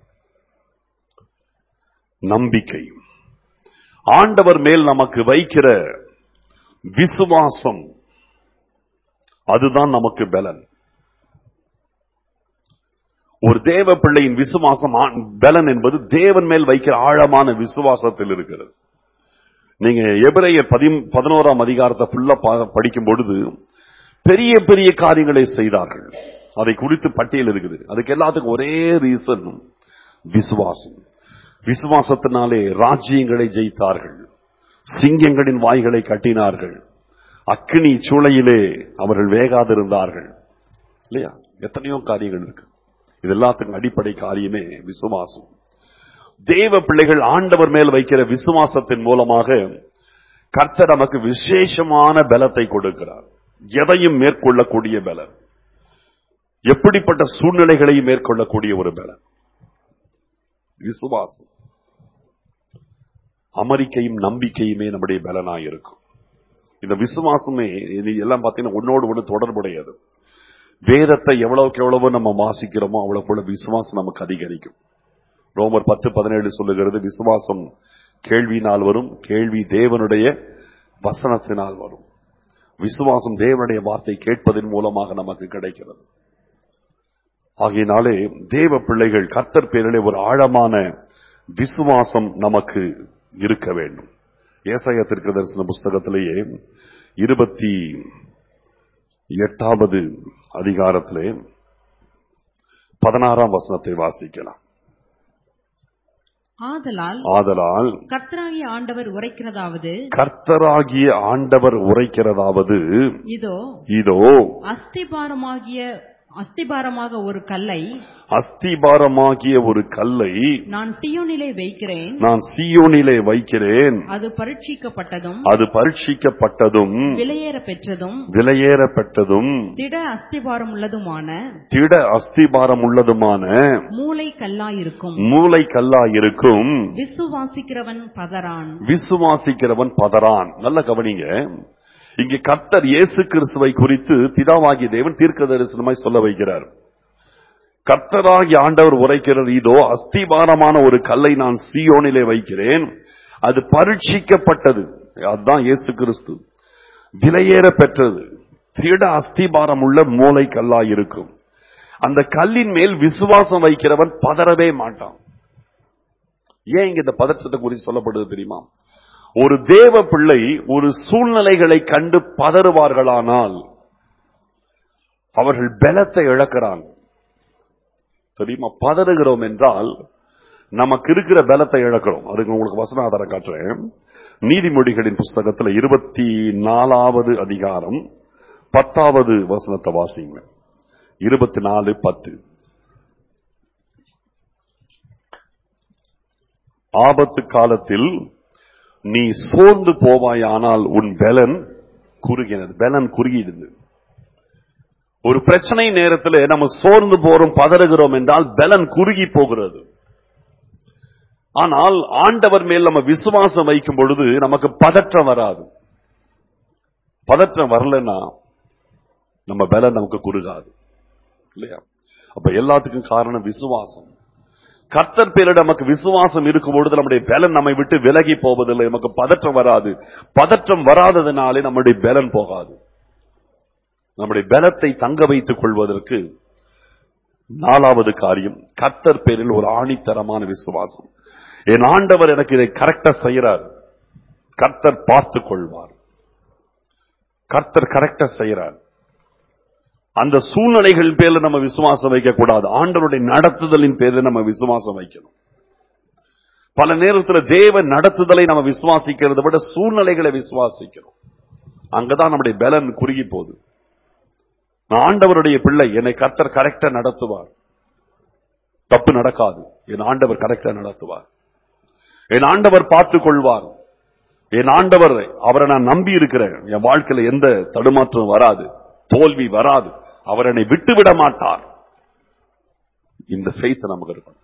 நம்பிக்கை ஆண்டவர் மேல் நமக்கு வைக்கிற விசுவாசம் அதுதான் நமக்கு பலன் ஒரு தேவ பிள்ளையின் விசுவாசம் ஆ- பலன் என்பது தேவன் மேல் வைக்கிற ஆழமான விசுவாசத்தில் இருக்கிறது நீங்க எபிரேயர் பதி பதினோராம் அதிகாரத்தை ஃபுல்லா பா- படிக்கும் பொழுது பெரிய பெரிய காரியங்களை செய்தார்கள் அதை குறித்து பட்டியல் இருக்குது அதுக்கு எல்லாத்துக்கும் ஒரே ரீசன் விசுவாசம் விசுவாசத்தினாலே ராஜ்யங்களை ஜெயித்தார்கள் சிங்கங்களின் வாய்களை கட்டினார்கள் அக்கினி சூளையிலே அவர்கள் வேகாதிருந்தார்கள் இல்லையா எத்தனையோ காரியங்கள் இருக்கு இது எல்லாத்துக்கும் அடிப்படை காரியமே விசுவாசம் தேவ பிள்ளைகள் ஆண்டவர் மேல் வைக்கிற விசுவாசத்தின் மூலமாக கர்த்தர் நமக்கு விசேஷமான பலத்தை கொடுக்கிறார் எதையும் மேற்கொள்ளக்கூடிய பலன் எப்படிப்பட்ட சூழ்நிலைகளையும் மேற்கொள்ளக்கூடிய ஒரு பலன் விசுவாசம் அமெரிக்கையும் நம்பிக்கையுமே நம்முடைய பலனாய் இருக்கும் இந்த விசுவாசமே இது எல்லாம் பார்த்தீங்கன்னா ஒன்னோடு ஒன்று தொடர்புடையது வேதத்தை எவ்வளவுக்கு எவ்வளவு நம்ம வாசிக்கிறோமோ அவ்வளவு கூட விசுவாசம் நமக்கு அதிகரிக்கும் ரோமர் பத்து பதினேழு சொல்லுகிறது விசுவாசம் கேள்வியினால் வரும் கேள்வி தேவனுடைய வசனத்தினால் வரும் விசுவாசம் தேவனுடைய வார்த்தை கேட்பதன் மூலமாக நமக்கு கிடைக்கிறது ஆகையினாலே தேவ பிள்ளைகள் கர்த்தர் பேரிலே ஒரு ஆழமான விசுவாசம் நமக்கு இருக்க வேண்டும் ஏசாயா தீர்க்க தரிசன புஸ்தகத்திலேயே இருபத்தி எட்டாவது அதிகாரத்திலே பதினாறாம் வசனத்தை வாசிக்கலாம் ஆதலால் ஆதலால் கர்த்தராகிய ஆண்டவர் உரைக்கிறதாவது கர்த்தராகிய ஆண்டவர் உரைக்கிறதாவது இதோ இதோ அஸ்திபாரமாகிய அஸ்திபாரமாக ஒரு கல்லை அஸ்திபாரமாகிய ஒரு கல்லை நான் சியோனிலே வைக்கிறேன் நான் சீயோனிலே வைக்கிறேன் அது பரீட்சிக்கப்பட்டதும் அது பரீட்சிக்கப்பட்டதும் விலையேற பெற்றதும் விலையேறப்பட்டதும் திட அஸ்திபாரம் உள்ளதுமான திட அஸ்திபாரம் உள்ளதுமான மூளை கல்லாயிருக்கும் மூளை கல்லா இருக்கும் விசுவாசிக்கிறவன் பதறான் விசுவாசிக்கிறவன் பதறான் நல்ல கவனிங்க இங்கே கர்த்தர் இயேசு கிறிஸ்துவை குறித்து பிதாவாகிய தேவன் தீர்க்க தரிசனமாய் சொல்ல வைக்கிறார் கர்த்தராகிய ஆண்டவர் உரைக்கிறது இதோ அஸ்திபாரமான ஒரு கல்லை நான் சீயோனிலே வைக்கிறேன் அது பரீட்சிக்கப்பட்டது அதுதான் இயேசு கிறிஸ்து விலையேற பெற்றது திட அஸ்திபாரம் உள்ள மூளை கல்லா இருக்கும் அந்த கல்லின் மேல் விசுவாசம் வைக்கிறவன் பதறவே மாட்டான் ஏன் இங்க இந்த பதற்றத்தை குறித்து சொல்லப்படுது தெரியுமா ஒரு தேவ பிள்ளை ஒரு சூழ்நிலைகளை கண்டு பதறுவார்களானால் அவர்கள் பலத்தை இழக்கிறாங்க தெரியுமா பதறுகிறோம் என்றால் நமக்கு இருக்கிற பலத்தை இழக்கிறோம் அதுக்கு உங்களுக்கு வசன ஆதாரம் காட்டுறேன் நீதிமொழிகளின் புஸ்தகத்துல இருபத்தி நாலாவது அதிகாரம் பத்தாவது வசனத்தை வாசிங்க இருபத்தி நாலு பத்து ஆபத்து காலத்தில் நீ சோர்ந்து போவாயானால் உன் பலன் குறுகினது பலன் குறுகிடுது ஒரு பிரச்சனை நேரத்தில் நம்ம சோர்ந்து போறோம் பதறுகிறோம் என்றால் பலன் குறுகி போகிறது ஆனால் ஆண்டவர் மேல் நம்ம விசுவாசம் வைக்கும் பொழுது நமக்கு பதற்றம் வராது பதற்றம் வரலன்னா நம்ம பலன் நமக்கு குறுகாது இல்லையா அப்ப எல்லாத்துக்கும் காரணம் விசுவாசம் கர்த்தர் பேரில் நமக்கு விசுவாசம் இருக்கும் பொழுது நம்முடைய பலன் நம்மை விட்டு விலகி போவதில்லை நமக்கு பதற்றம் வராது பதற்றம் வராததினாலே நம்முடைய பலன் போகாது நம்முடைய பலத்தை தங்க வைத்துக் கொள்வதற்கு நாலாவது காரியம் கர்த்தர் பேரில் ஒரு ஆணித்தரமான விசுவாசம் என் ஆண்டவர் எனக்கு இதை கரெக்டா செய்யறார் கர்த்தர் பார்த்துக் கொள்வார் கர்த்தர் கரெக்டா செய்யறார் அந்த சூழ்நிலைகள் பேர்ல நம்ம விசுவாசம் வைக்க கூடாது ஆண்டவருடைய நடத்துதலின் பேர்ல நம்ம விசுவாசம் வைக்கணும் பல நேரத்தில் தேவ நடத்துதலை நம்ம விசுவாசிக்கிறத விட சூழ்நிலைகளை விசுவாசிக்கிறோம் அங்கதான் நம்முடைய பலன் குறுகி போகுது நான் ஆண்டவருடைய பிள்ளை என்னை கர்த்தர் கரெக்டா நடத்துவார் தப்பு நடக்காது என் ஆண்டவர் கரெக்டா நடத்துவார் என் ஆண்டவர் பார்த்துக் கொள்வார் என் ஆண்டவர் அவரை நான் நம்பி இருக்கிறேன் என் வாழ்க்கையில எந்த தடுமாற்றம் வராது தோல்வி வராது அவர் என்னை விட்டு விட மாட்டார் இந்த ஃபெய்த் நமக்கு இருக்கணும்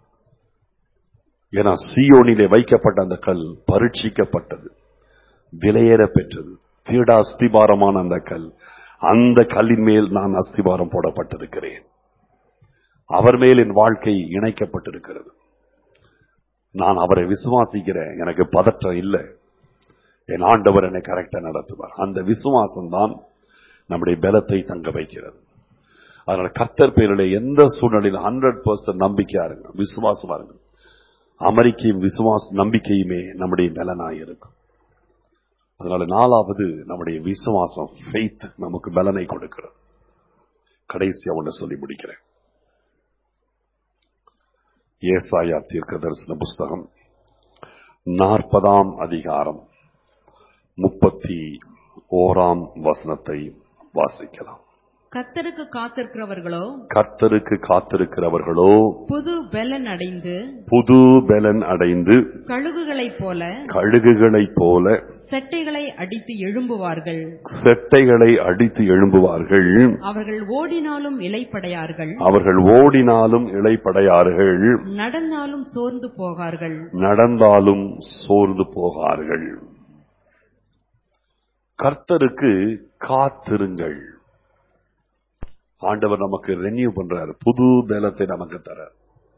ஏன்னா சியோனிலே வைக்கப்பட்ட அந்த கல் பரீட்சிக்கப்பட்டது விலையேற பெற்றது தீட அஸ்திபாரமான அந்த கல் அந்த கல்லின் மேல் நான் அஸ்திபாரம் போடப்பட்டிருக்கிறேன் அவர் மேல் என் வாழ்க்கை இணைக்கப்பட்டிருக்கிறது நான் அவரை விசுவாசிக்கிறேன் எனக்கு பதற்றம் இல்லை என் ஆண்டவர் என்னை கரெக்டா நடத்துவார் அந்த விசுவாசம் தான் நம்முடைய பலத்தை தங்க வைக்கிறது அதனால கர்த்தர் பேரிலே எந்த சூழ்நிலையிலும் ஹண்ட்ரட் பர்சன்ட் நம்பிக்கையா இருங்க விசுவாசமா இருங்க அமெரிக்கையும் விசுவாச நம்பிக்கையுமே நம்முடைய பலனாய் இருக்கும் அதனால நாலாவது நம்முடைய விசுவாசம் ஃபெய்த் நமக்கு பலனை கொடுக்கிறது கடைசியா ஒன்று சொல்லி முடிக்கிறேன் ஏசாயா தீர்க்க தரிசன புஸ்தகம் நாற்பதாம் அதிகாரம் முப்பத்தி ஓராம் வசனத்தை வாசிக்கலாம் கர்த்தருக்கு காத்திருக்கிறவர்களோ கர்த்தருக்கு காத்திருக்கிறவர்களோ புது பெலன் அடைந்து புது பலன் அடைந்து கழுகுகளைப் போல கழுகுகளைப் போல செட்டைகளை அடித்து எழும்புவார்கள் செட்டைகளை அடித்து எழும்புவார்கள் அவர்கள் ஓடினாலும் இலைப்படையார்கள் அவர்கள் ஓடினாலும் இளைப்படையார்கள் நடந்தாலும் சோர்ந்து போகார்கள் நடந்தாலும் சோர்ந்து போகார்கள் கர்த்தருக்கு காத்திருங்கள் ஆண்டவர் நமக்கு ரெனியூ பண்றார் புது பலத்தை நமக்கு தரார்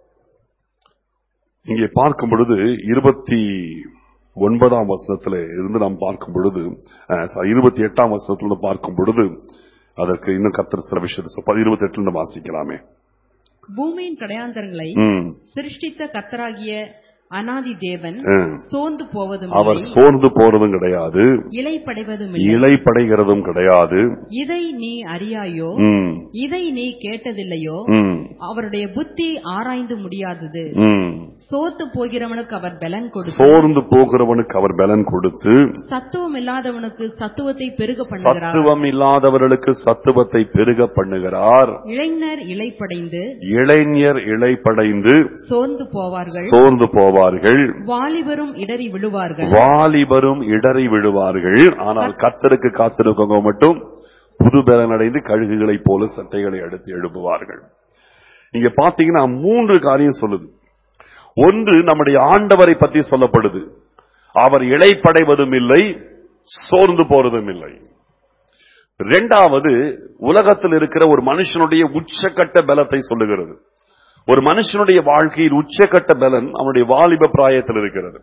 இங்கே பார்க்கும் பொழுது இருபத்தி ஒன்பதாம் வசனத்துல இருந்து நாம் பார்க்கும் பொழுது அஹ், sorry, இருபத்தி எட்டாம் வசனத்துல பார்க்கும் பொழுது அதற்கு இன்னும் கர்த்தர் சில விஷயத்தை இருபத்தி எட்டுல இருந்து வாசிக்கலாமே பூமியின் கடையாந்தரங்களை ம், சிருஷ்டித்த கர்த்தராகிய அனாதி தேவன் ம். சோர்ந்து போவதும் அவர் இல்லை சோர்ந்து போறதும் கிடையாது இலைப்படைவதும் இல்லை இலைப்படைகிறதும் கிடையாது இதை நீ அறியாயோ ம், இதை நீ கேட்டதில்லையோ ம், அவருடைய புத்தி ஆராய்ந்து முடியாதது ம். சோர்த்து போகிறவனுக்கு அவர் பலன் கொடுத்து சோர்ந்து போகிறவனுக்கு அவர் பலன் கொடுத்து சத்துவம் இல்லாதவனுக்கு சத்துவத்தை பெருக பண்ணுகிறார் சத்துவம் இல்லாதவர்களுக்கு சத்துவத்தை பெருக பண்ணுகிறார் இளைஞர் இலைப்படைந்து இளைஞர் இளைப்படைந்து சோர்ந்து போவார்கள் சோர்ந்து போவார்கள் வாலிபரும் இடறி விழுவார்கள் வாலிபரும் இடறி விழுவார்கள் ஆனால் கர்த்தருக்கு காத்திருக்கவங்க மட்டும் புது பலன் அடைந்து கழுகுகளைப் போல சட்டைகளை அடுத்து எழுப்புவார்கள் நீங்க பாத்தீங்கன்னா மூன்று காரியம் சொல்லுது ஒன்று நம்முடைய ஆண்டவரை பற்றி சொல்லப்படுது அவர் இளைப்படைவதும் இல்லை சோர்ந்து போறதும் இல்லை இரண்டாவது உலகத்தில் இருக்கிற ஒரு மனுஷனுடைய உச்சக்கட்ட பலத்தை சொல்லுகிறது ஒரு மனுஷனுடைய வாழ்க்கையில் உச்சக்கட்ட பலன் அவனுடைய வாலிப பிராயத்தில் இருக்கிறது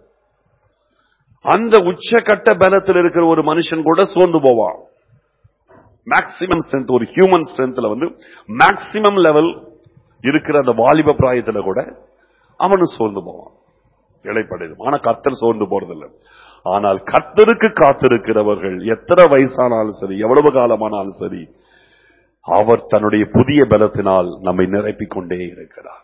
அந்த உச்சக்கட்ட பலத்தில் இருக்கிற ஒரு மனுஷன் கூட சோர்ந்து போவான் மேக்சிமம் ஸ்ட்ரென்த் ஒரு ஹியூமன் ஸ்ட்ரென்த்ல வந்து மேக்சிமம் லெவல் இருக்கிற அந்த வாலிப பிராயத்துல கூட அவனும் சோர்ந்து போவான் இழைப்படையும் ஆனா கர்த்தர் சோர்ந்து போறதில்லை ஆனால் கர்த்தருக்கு காத்திருக்கிறவர்கள் எத்தனை வயசானாலும் சரி எவ்வளவு காலமானாலும் சரி அவர் தன்னுடைய புதிய பலத்தினால் நம்மை நிரப்பிக் கொண்டே இருக்கிறார்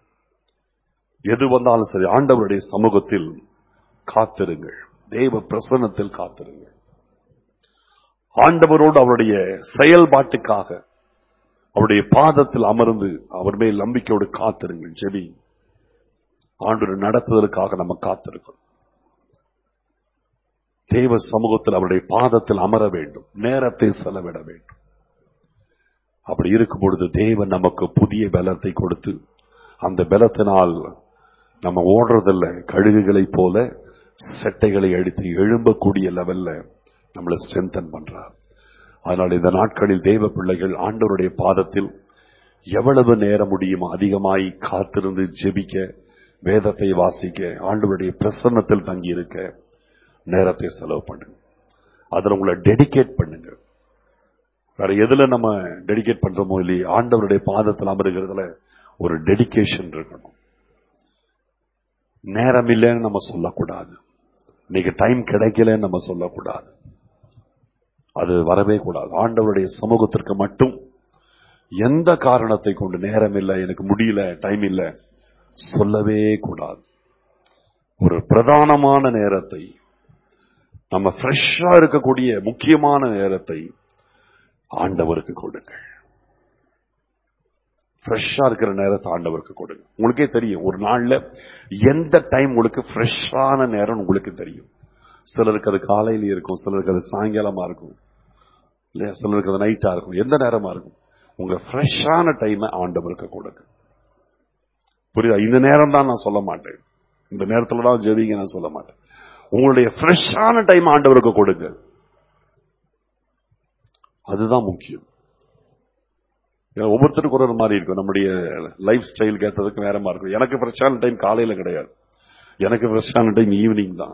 எது வந்தாலும் சரி ஆண்டவருடைய சமூகத்தில் காத்திருங்கள் தேவ பிரசன்னத்தில் காத்திருங்கள் ஆண்டவரோடு அவருடைய செயல்பாட்டுக்காக அவருடைய பாதத்தில் அமர்ந்து அவர் மேல் நம்பிக்கையோடு காத்திருங்கள் ஜெபி ஆண்டு நடத்துவதற்காக நம்ம காத்திருக்கிறோம் தேவ சமூகத்தில் அவருடைய பாதத்தில் அமர வேண்டும் நேரத்தை செலவிட வேண்டும் அப்படி இருக்கும் பொழுது தேவன் நமக்கு புதிய பலத்தை கொடுத்து அந்த பலத்தினால் நம்ம ஓடுறதில்ல கழுகுகளைப் போல செட்டைகளை அடித்து எழும்பக்கூடிய லெவல்ல நம்மளை ஸ்ட்ரென்தன் பண்றார் அதனால் இந்த நாட்களில் தேவ பிள்ளைகள் ஆண்டவருடைய பாதத்தில் எவ்வளவு நேரம் முடியுமோ அதிகமாய் காத்திருந்து ஜெபிக்க வேதத்தை வாசிக்க ஆண்டவருடைய பிரசன்னத்தில் தங்கி இருக்க நேரத்தை செலவு பண்ணுங்க அதுல உங்களை டெடிகேட் பண்ணுங்க வேற எதுல நம்ம டெடிகேட் பண்றோமோ இல்லையே ஆண்டவருடைய பாதத்தில் அமருகிறதுல ஒரு டெடிகேஷன் இருக்கணும் நேரம் இல்லைன்னு நம்ம சொல்லக்கூடாது இன்னைக்கு டைம் கிடைக்கலன்னு நம்ம சொல்லக்கூடாது அது வரவே கூடாது ஆண்டவருடைய சமூகத்திற்கு மட்டும் எந்த காரணத்தை கொண்டு நேரம் இல்லை எனக்கு முடியல டைம் இல்லை சொல்லவே கூடாது ஒரு பிரதானமான நேரத்தை நம்ம ஃப்ரெஷ்ஷா இருக்கக்கூடிய முக்கியமான நேரத்தை ஆண்டவருக்கு கொடுங்கள் ஃப்ரெஷ்ஷா இருக்கிற நேரத்தை ஆண்டவருக்கு கொடுங்க உங்களுக்கே தெரியும் ஒரு நாள்ல எந்த டைம் உங்களுக்கு ஃப்ரெஷ்ஷான நேரம் உங்களுக்கு தெரியும் சிலருக்கு அது காலையில இருக்கும் சிலருக்கு அது சாயங்காலமா இருக்கும் இல்லையா சிலருக்கு அது நைட்டா இருக்கும் எந்த நேரமா இருக்கும் உங்க ஃப்ரெஷ்ஷான டைமை ஆண்டவருக்கு கொடுங்க புரியுதா இந்த நேரம் தான் நான் சொல்ல மாட்டேன் இந்த நேரத்துல தான் ஜெபிங்க நான் சொல்ல மாட்டேன் உங்களுடைய ஃப்ரெஷ்ஷான டைம் ஆண்டவருக்கு கொடுங்க அதுதான் முக்கியம் ஏன்னா ஒவ்வொருத்தருக்கும் ஒரு ஒரு மாதிரி இருக்கும் நம்முடைய லைஃப் ஸ்டைல் கேட்டதுக்கு வேற மாதிரி இருக்கும் எனக்கு ஃப்ரெஷ்ஷான டைம் காலையில கிடையாது எனக்கு ஃப்ரெஷ்ஷான டைம் ஈவினிங் தான்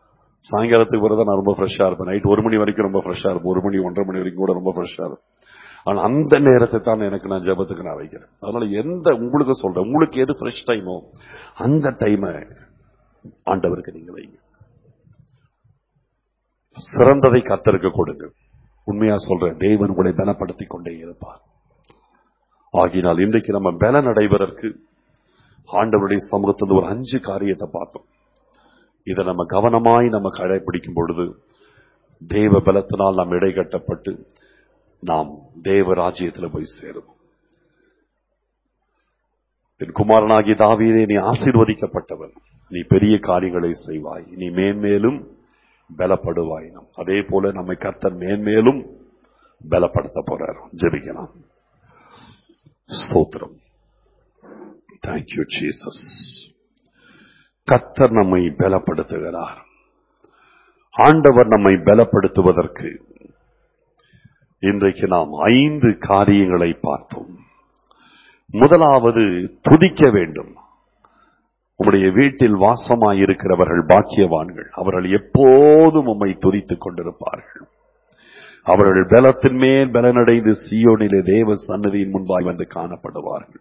சாயங்காலத்துக்கு பிறகு நான் ரொம்ப ஃப்ரெஷ்ஷா இருப்பேன் நைட் ஒரு மணி வரைக்கும் ரொம்ப ஃப்ரெஷ்ஷா இருப்பேன் ஒரு மணி ஒன்றரை மணி வரைக்கும் கூட ரொம்ப ஃப்ரெஷ்ஷா இருப்பேன் ஆனா அந்த நேரத்தை தான் எனக்கு நான் ஜெபத்துக்கு நான் வைக்கிறேன் அதனால எந்த உங்களுக்கு சொல்றேன் உங்களுக்கு எது ஃப்ரெஷ் டைமோ அந்த டைமை ஆண்டவருக்கு நீங்க வைங்க சிறந்ததை கத்தருக்கு கொடுங்க உண்மையா சொல்றேன் தேவன் உங்களை பலப்படுத்திக் கொண்டே இருப்பார் ஆகினால் இன்றைக்கு நம்ம பலன் அடைவதற்கு ஆண்டவருடைய சமூகத்தில் ஒரு அஞ்சு காரியத்தை பார்த்தோம் இதை நம்ம கவனமாய் நம்ம கடைபிடிக்கும் பொழுது தேவ பலத்தினால் நாம் இடைகட்டப்பட்டு நாம் தேவ ராஜ்யத்தில் போய் சேரும் என் குமாரனாகிய தாவீதே நீ ஆசீர்வதிக்கப்பட்டவன் நீ பெரிய காரியங்களை செய்வாய் நீ மேன்மேலும் பலப்படுவாய் நாம் அதே போல நம்மை கர்த்தர் மேன்மேலும் பலப்படுத்த போறார் ஜெபிக்கலாம் ஸ்தோத்திரம் தேங்க்யூ ஜீசஸ் கர்த்தர் நம்மை பலப்படுத்துகிறார் ஆண்டவர் நம்மை பலப்படுத்துவதற்கு இன்றைக்கு நாம் ஐந்து காரியங்களை பார்த்தோம் முதலாவது துதிக்க வேண்டும் உம்முடைய வீட்டில் வாசமாயிருக்கிறவர்கள் பாக்கியவான்கள் அவர்கள் எப்போதும் உம்மை துதித்துக் கொண்டிருப்பார்கள் அவர்கள் பலத்தின் மேல் பலனடைந்து சியோனிலே தேவ சன்னதியின் முன்பாய் வந்து காணப்படுவார்கள்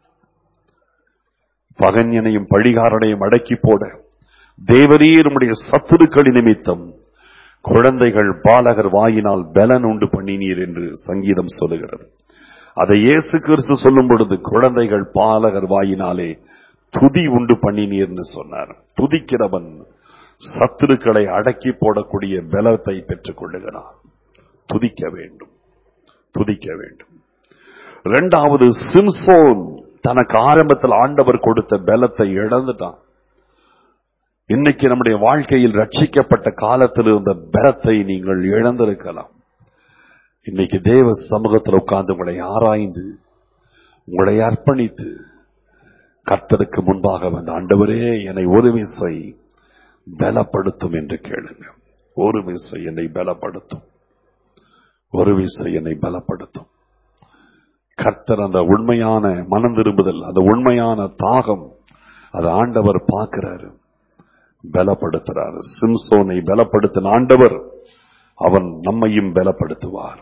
பகன்யனையும் பழிகாரனையும் அடக்கி போட தேவரீர் உம்முடைய சத்துருக்களின் நிமித்தம் குழந்தைகள் பாலகர் வாயினால் பலன் உண்டு பண்ணினீர் என்று சங்கீதம் சொல்லுகிறது அதை இயேசு கிறிஸ்து சொல்லும் பொழுது குழந்தைகள் பாலகர் வாயினாலே துதி உண்டு பண்ணினீர்னு சொன்னார் துதிக்கிறவன் சத்துருக்களை அடக்கி போடக்கூடிய பலத்தை பெற்றுக் கொள்ளுகிறான் துதிக்க வேண்டும் துதிக்க வேண்டும் இரண்டாவது சிம்சோன் தனக்கு ஆரம்பத்தில் ஆண்டவர் கொடுத்த பலத்தை இழந்துட்டான் இன்னைக்கு நம்முடைய வாழ்க்கையில் ரட்சிக்கப்பட்ட காலத்தில் இருந்த பலத்தை நீங்கள் இழந்திருக்கலாம் இன்னைக்கு தேவ சமூகத்தில் உட்கார்ந்து உங்களை ஆராய்ந்து உங்களை அர்ப்பணித்து கர்த்தருக்கு முன்பாக வந்த ஆண்டவரே என்னை ஒரு விசை பலப்படுத்தும் என்று கேளுங்க ஒரு விசை என்னை பலப்படுத்தும் ஒரு விசை என்னை பலப்படுத்தும் கர்த்தர் அந்த உண்மையான மனம் திரும்புதல் அந்த உண்மையான தாகம் அதை ஆண்டவர் பார்க்கிறாரு பலப்படுத்துறாரு சிம்சோனை பலப்படுத்தின ஆண்டவர் அவன் நம்மையும் பலப்படுத்துவார்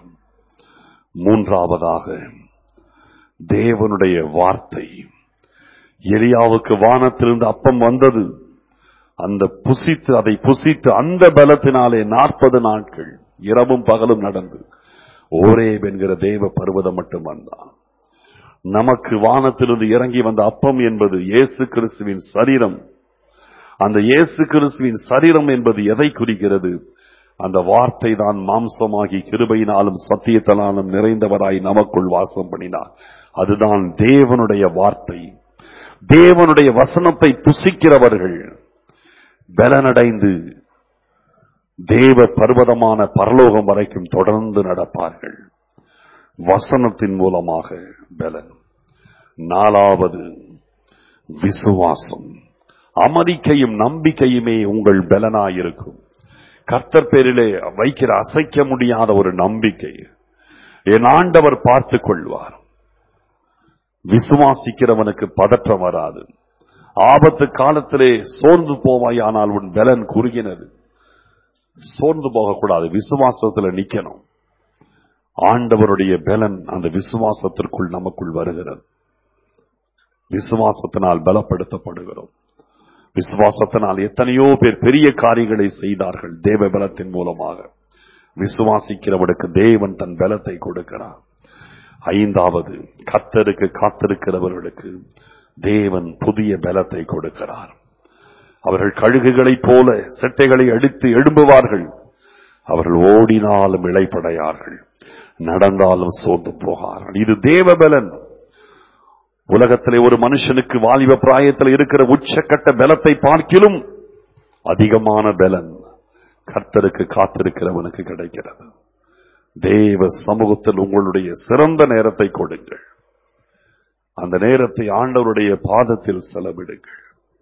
மூன்றாவதாக தேவனுடைய வார்த்தை எலியாவுக்கு வானத்திலிருந்து அப்பம் வந்தது அந்த புசித்து அதை புசித்து அந்த பலத்தினாலே நாற்பது நாட்கள் இரவும் பகலும் நடந்து ஓரேப் என்கிற தேவ பர்வதம் மட்டும் வந்தான் நமக்கு வானத்திலிருந்து இறங்கி வந்த அப்பம் என்பது இயேசு கிறிஸ்துவின் சரீரம் அந்த இயேசு கிறிஸ்துவின் சரீரம் என்பது எதை குறிக்கிறது அந்த வார்த்தை தான் மாம்சமாகி கிருபையினாலும் சத்தியத்தினாலும் நிறைந்தவராய் நமக்குள் வாசம் பண்ணினார் அதுதான் தேவனுடைய வார்த்தை தேவனுடைய வசனத்தை புசிக்கிறவர்கள் பலனடைந்து தேவ பர்வதமான பரலோகம் வரைக்கும் தொடர்ந்து நடப்பார்கள் வசனத்தின் மூலமாக பலன் நாலாவது விசுவாசம் அமரிக்கையும் நம்பிக்கையுமே உங்கள் பலனாயிருக்கும் கர்த்தர் பேரிலே வைக்கிற அசைக்க முடியாத ஒரு நம்பிக்கை என் ஆண்டவர் பார்த்துக் கொள்வார் விசுவாசிக்கிறவனுக்கு பதற்றம் வராது ஆபத்து காலத்திலே சோர்ந்து போவாயானால் உன் பலன் குறுகினது சோர்ந்து போகக்கூடாது விசுவாசத்துல நிக்கணும் ஆண்டவருடைய பலன் அந்த விசுவாசத்திற்குள் நமக்குள் வருகிறது விசுவாசத்தினால் பலப்படுத்தப்படுகிறோம் விசுவாசத்தினால் எத்தனையோ பேர் பெரிய காரியங்களை செய்தார்கள் தேவ பலத்தின் மூலமாக விசுவாசிக்கிறவனுக்கு தேவன் தன் பலத்தை கொடுக்கிறார் ஐந்தாவது கத்தருக்கு காத்திருக்கிறவர்களுக்கு தேவன் புதிய பலத்தை கொடுக்கிறார் அவர்கள் கழுகுகளைப் போல செட்டைகளை அடித்து எழும்புவார்கள் அவர்கள் ஓடினாலும் இழைப்படையார்கள் நடந்தாலும் சோர்ந்து போகார்கள் இது தேவ பலன் உலகத்திலே ஒரு மனுஷனுக்கு வாலிப பிராயத்தில் இருக்கிற உச்சக்கட்ட பலத்தை பார்க்கிலும் அதிகமான பலன் கர்த்தருக்கு காத்திருக்கிறவனுக்கு கிடைக்கிறது தேவ சமூகத்தில் உங்களுடைய சிறந்த நேரத்தை கொடுங்கள் அந்த நேரத்தை ஆண்டவருடைய பாதத்தில் செலவிடுங்கள்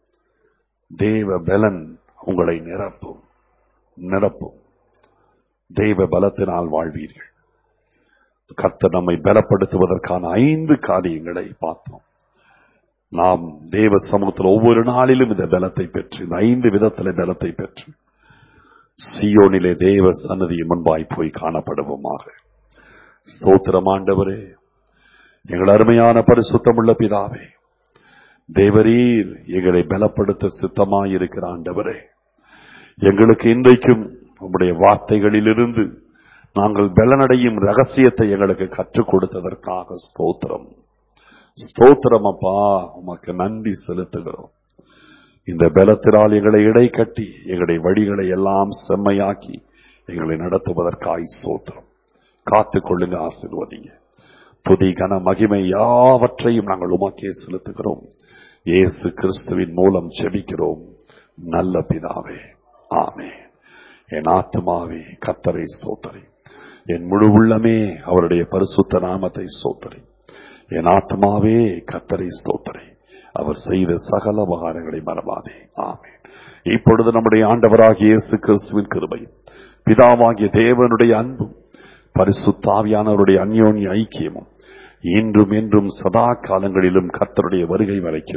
தேவ பலன் உங்களை நிரப்பும் நிரப்பும் தெய்வ பலத்தினால் வாழ்வீர்கள் கர்த்தர் நம்மை பலப்படுத்துவதற்கான ஐந்து காரியங்களை பார்த்தோம் நாம் தேவ சமூகத்தில் ஒவ்வொரு நாளிலும் இந்த பலத்தை பெற்று இந்த ஐந்து விதத்திலே பலத்தை பெற்று சியோனிலே தேவ சன்னதியின் முன்பாய் போய் காணப்படுவோமாக ஸ்தோத்திரம் ஆண்டவரே எங்கள் அருமையான பரிசுத்தமுள்ள பிதாவே தேவரீர் எங்களை பலப்படுத்த சித்தமாயிருக்கிற ஆண்டவரே எங்களுக்கு இன்றைக்கும் உம்முடைய வார்த்தைகளிலிருந்து நாங்கள் பலனடையும் ரகசியத்தை எங்களுக்கு கற்றுக் கொடுத்ததற்காக ஸ்தோத்திரம் ஸ்தோத்திரம் அப்பா உமக்கு நன்றி செலுத்துகிறோம் இந்த பலத்தினால் எங்களை இடை கட்டி எங்களுடைய வழிகளை எல்லாம் செம்மையாக்கி எங்களை நடத்துவதற்காய் ஸ்தோத்திரம் காத்துக் கொள்ளுங்க ஆசிர்வதிங்க துதி கன மகிமை யாவற்றையும் நாங்கள் உமக்கே செலுத்துகிறோம் இயேசு கிறிஸ்துவின் மூலம் செபிக்கிறோம் நல்ல பிதாவே ஆமே என் ஆத்மாவே கத்தரை சோத்தரி என் முழு உள்ளமே அவருடைய பரிசுத்த நாமத்தை சோத்தரி என் ஆத்மாவே கத்தரை ஸ்தோத்தரை அவர் செய்த சகல உபகாரங்களை மறவாதே ஆமே இப்பொழுது நம்முடைய ஆண்டவராகிய இயேசு கிறிஸ்துவின் கிருபை பிதாவாகிய தேவனுடைய அன்பும் பரிசுத்தாவியானவருடைய அந்யோன்ய ஐக்கியமும் இன்றும் என்றும் சதா காலங்களிலும் கர்த்தருடைய வருகை வரைக்கும்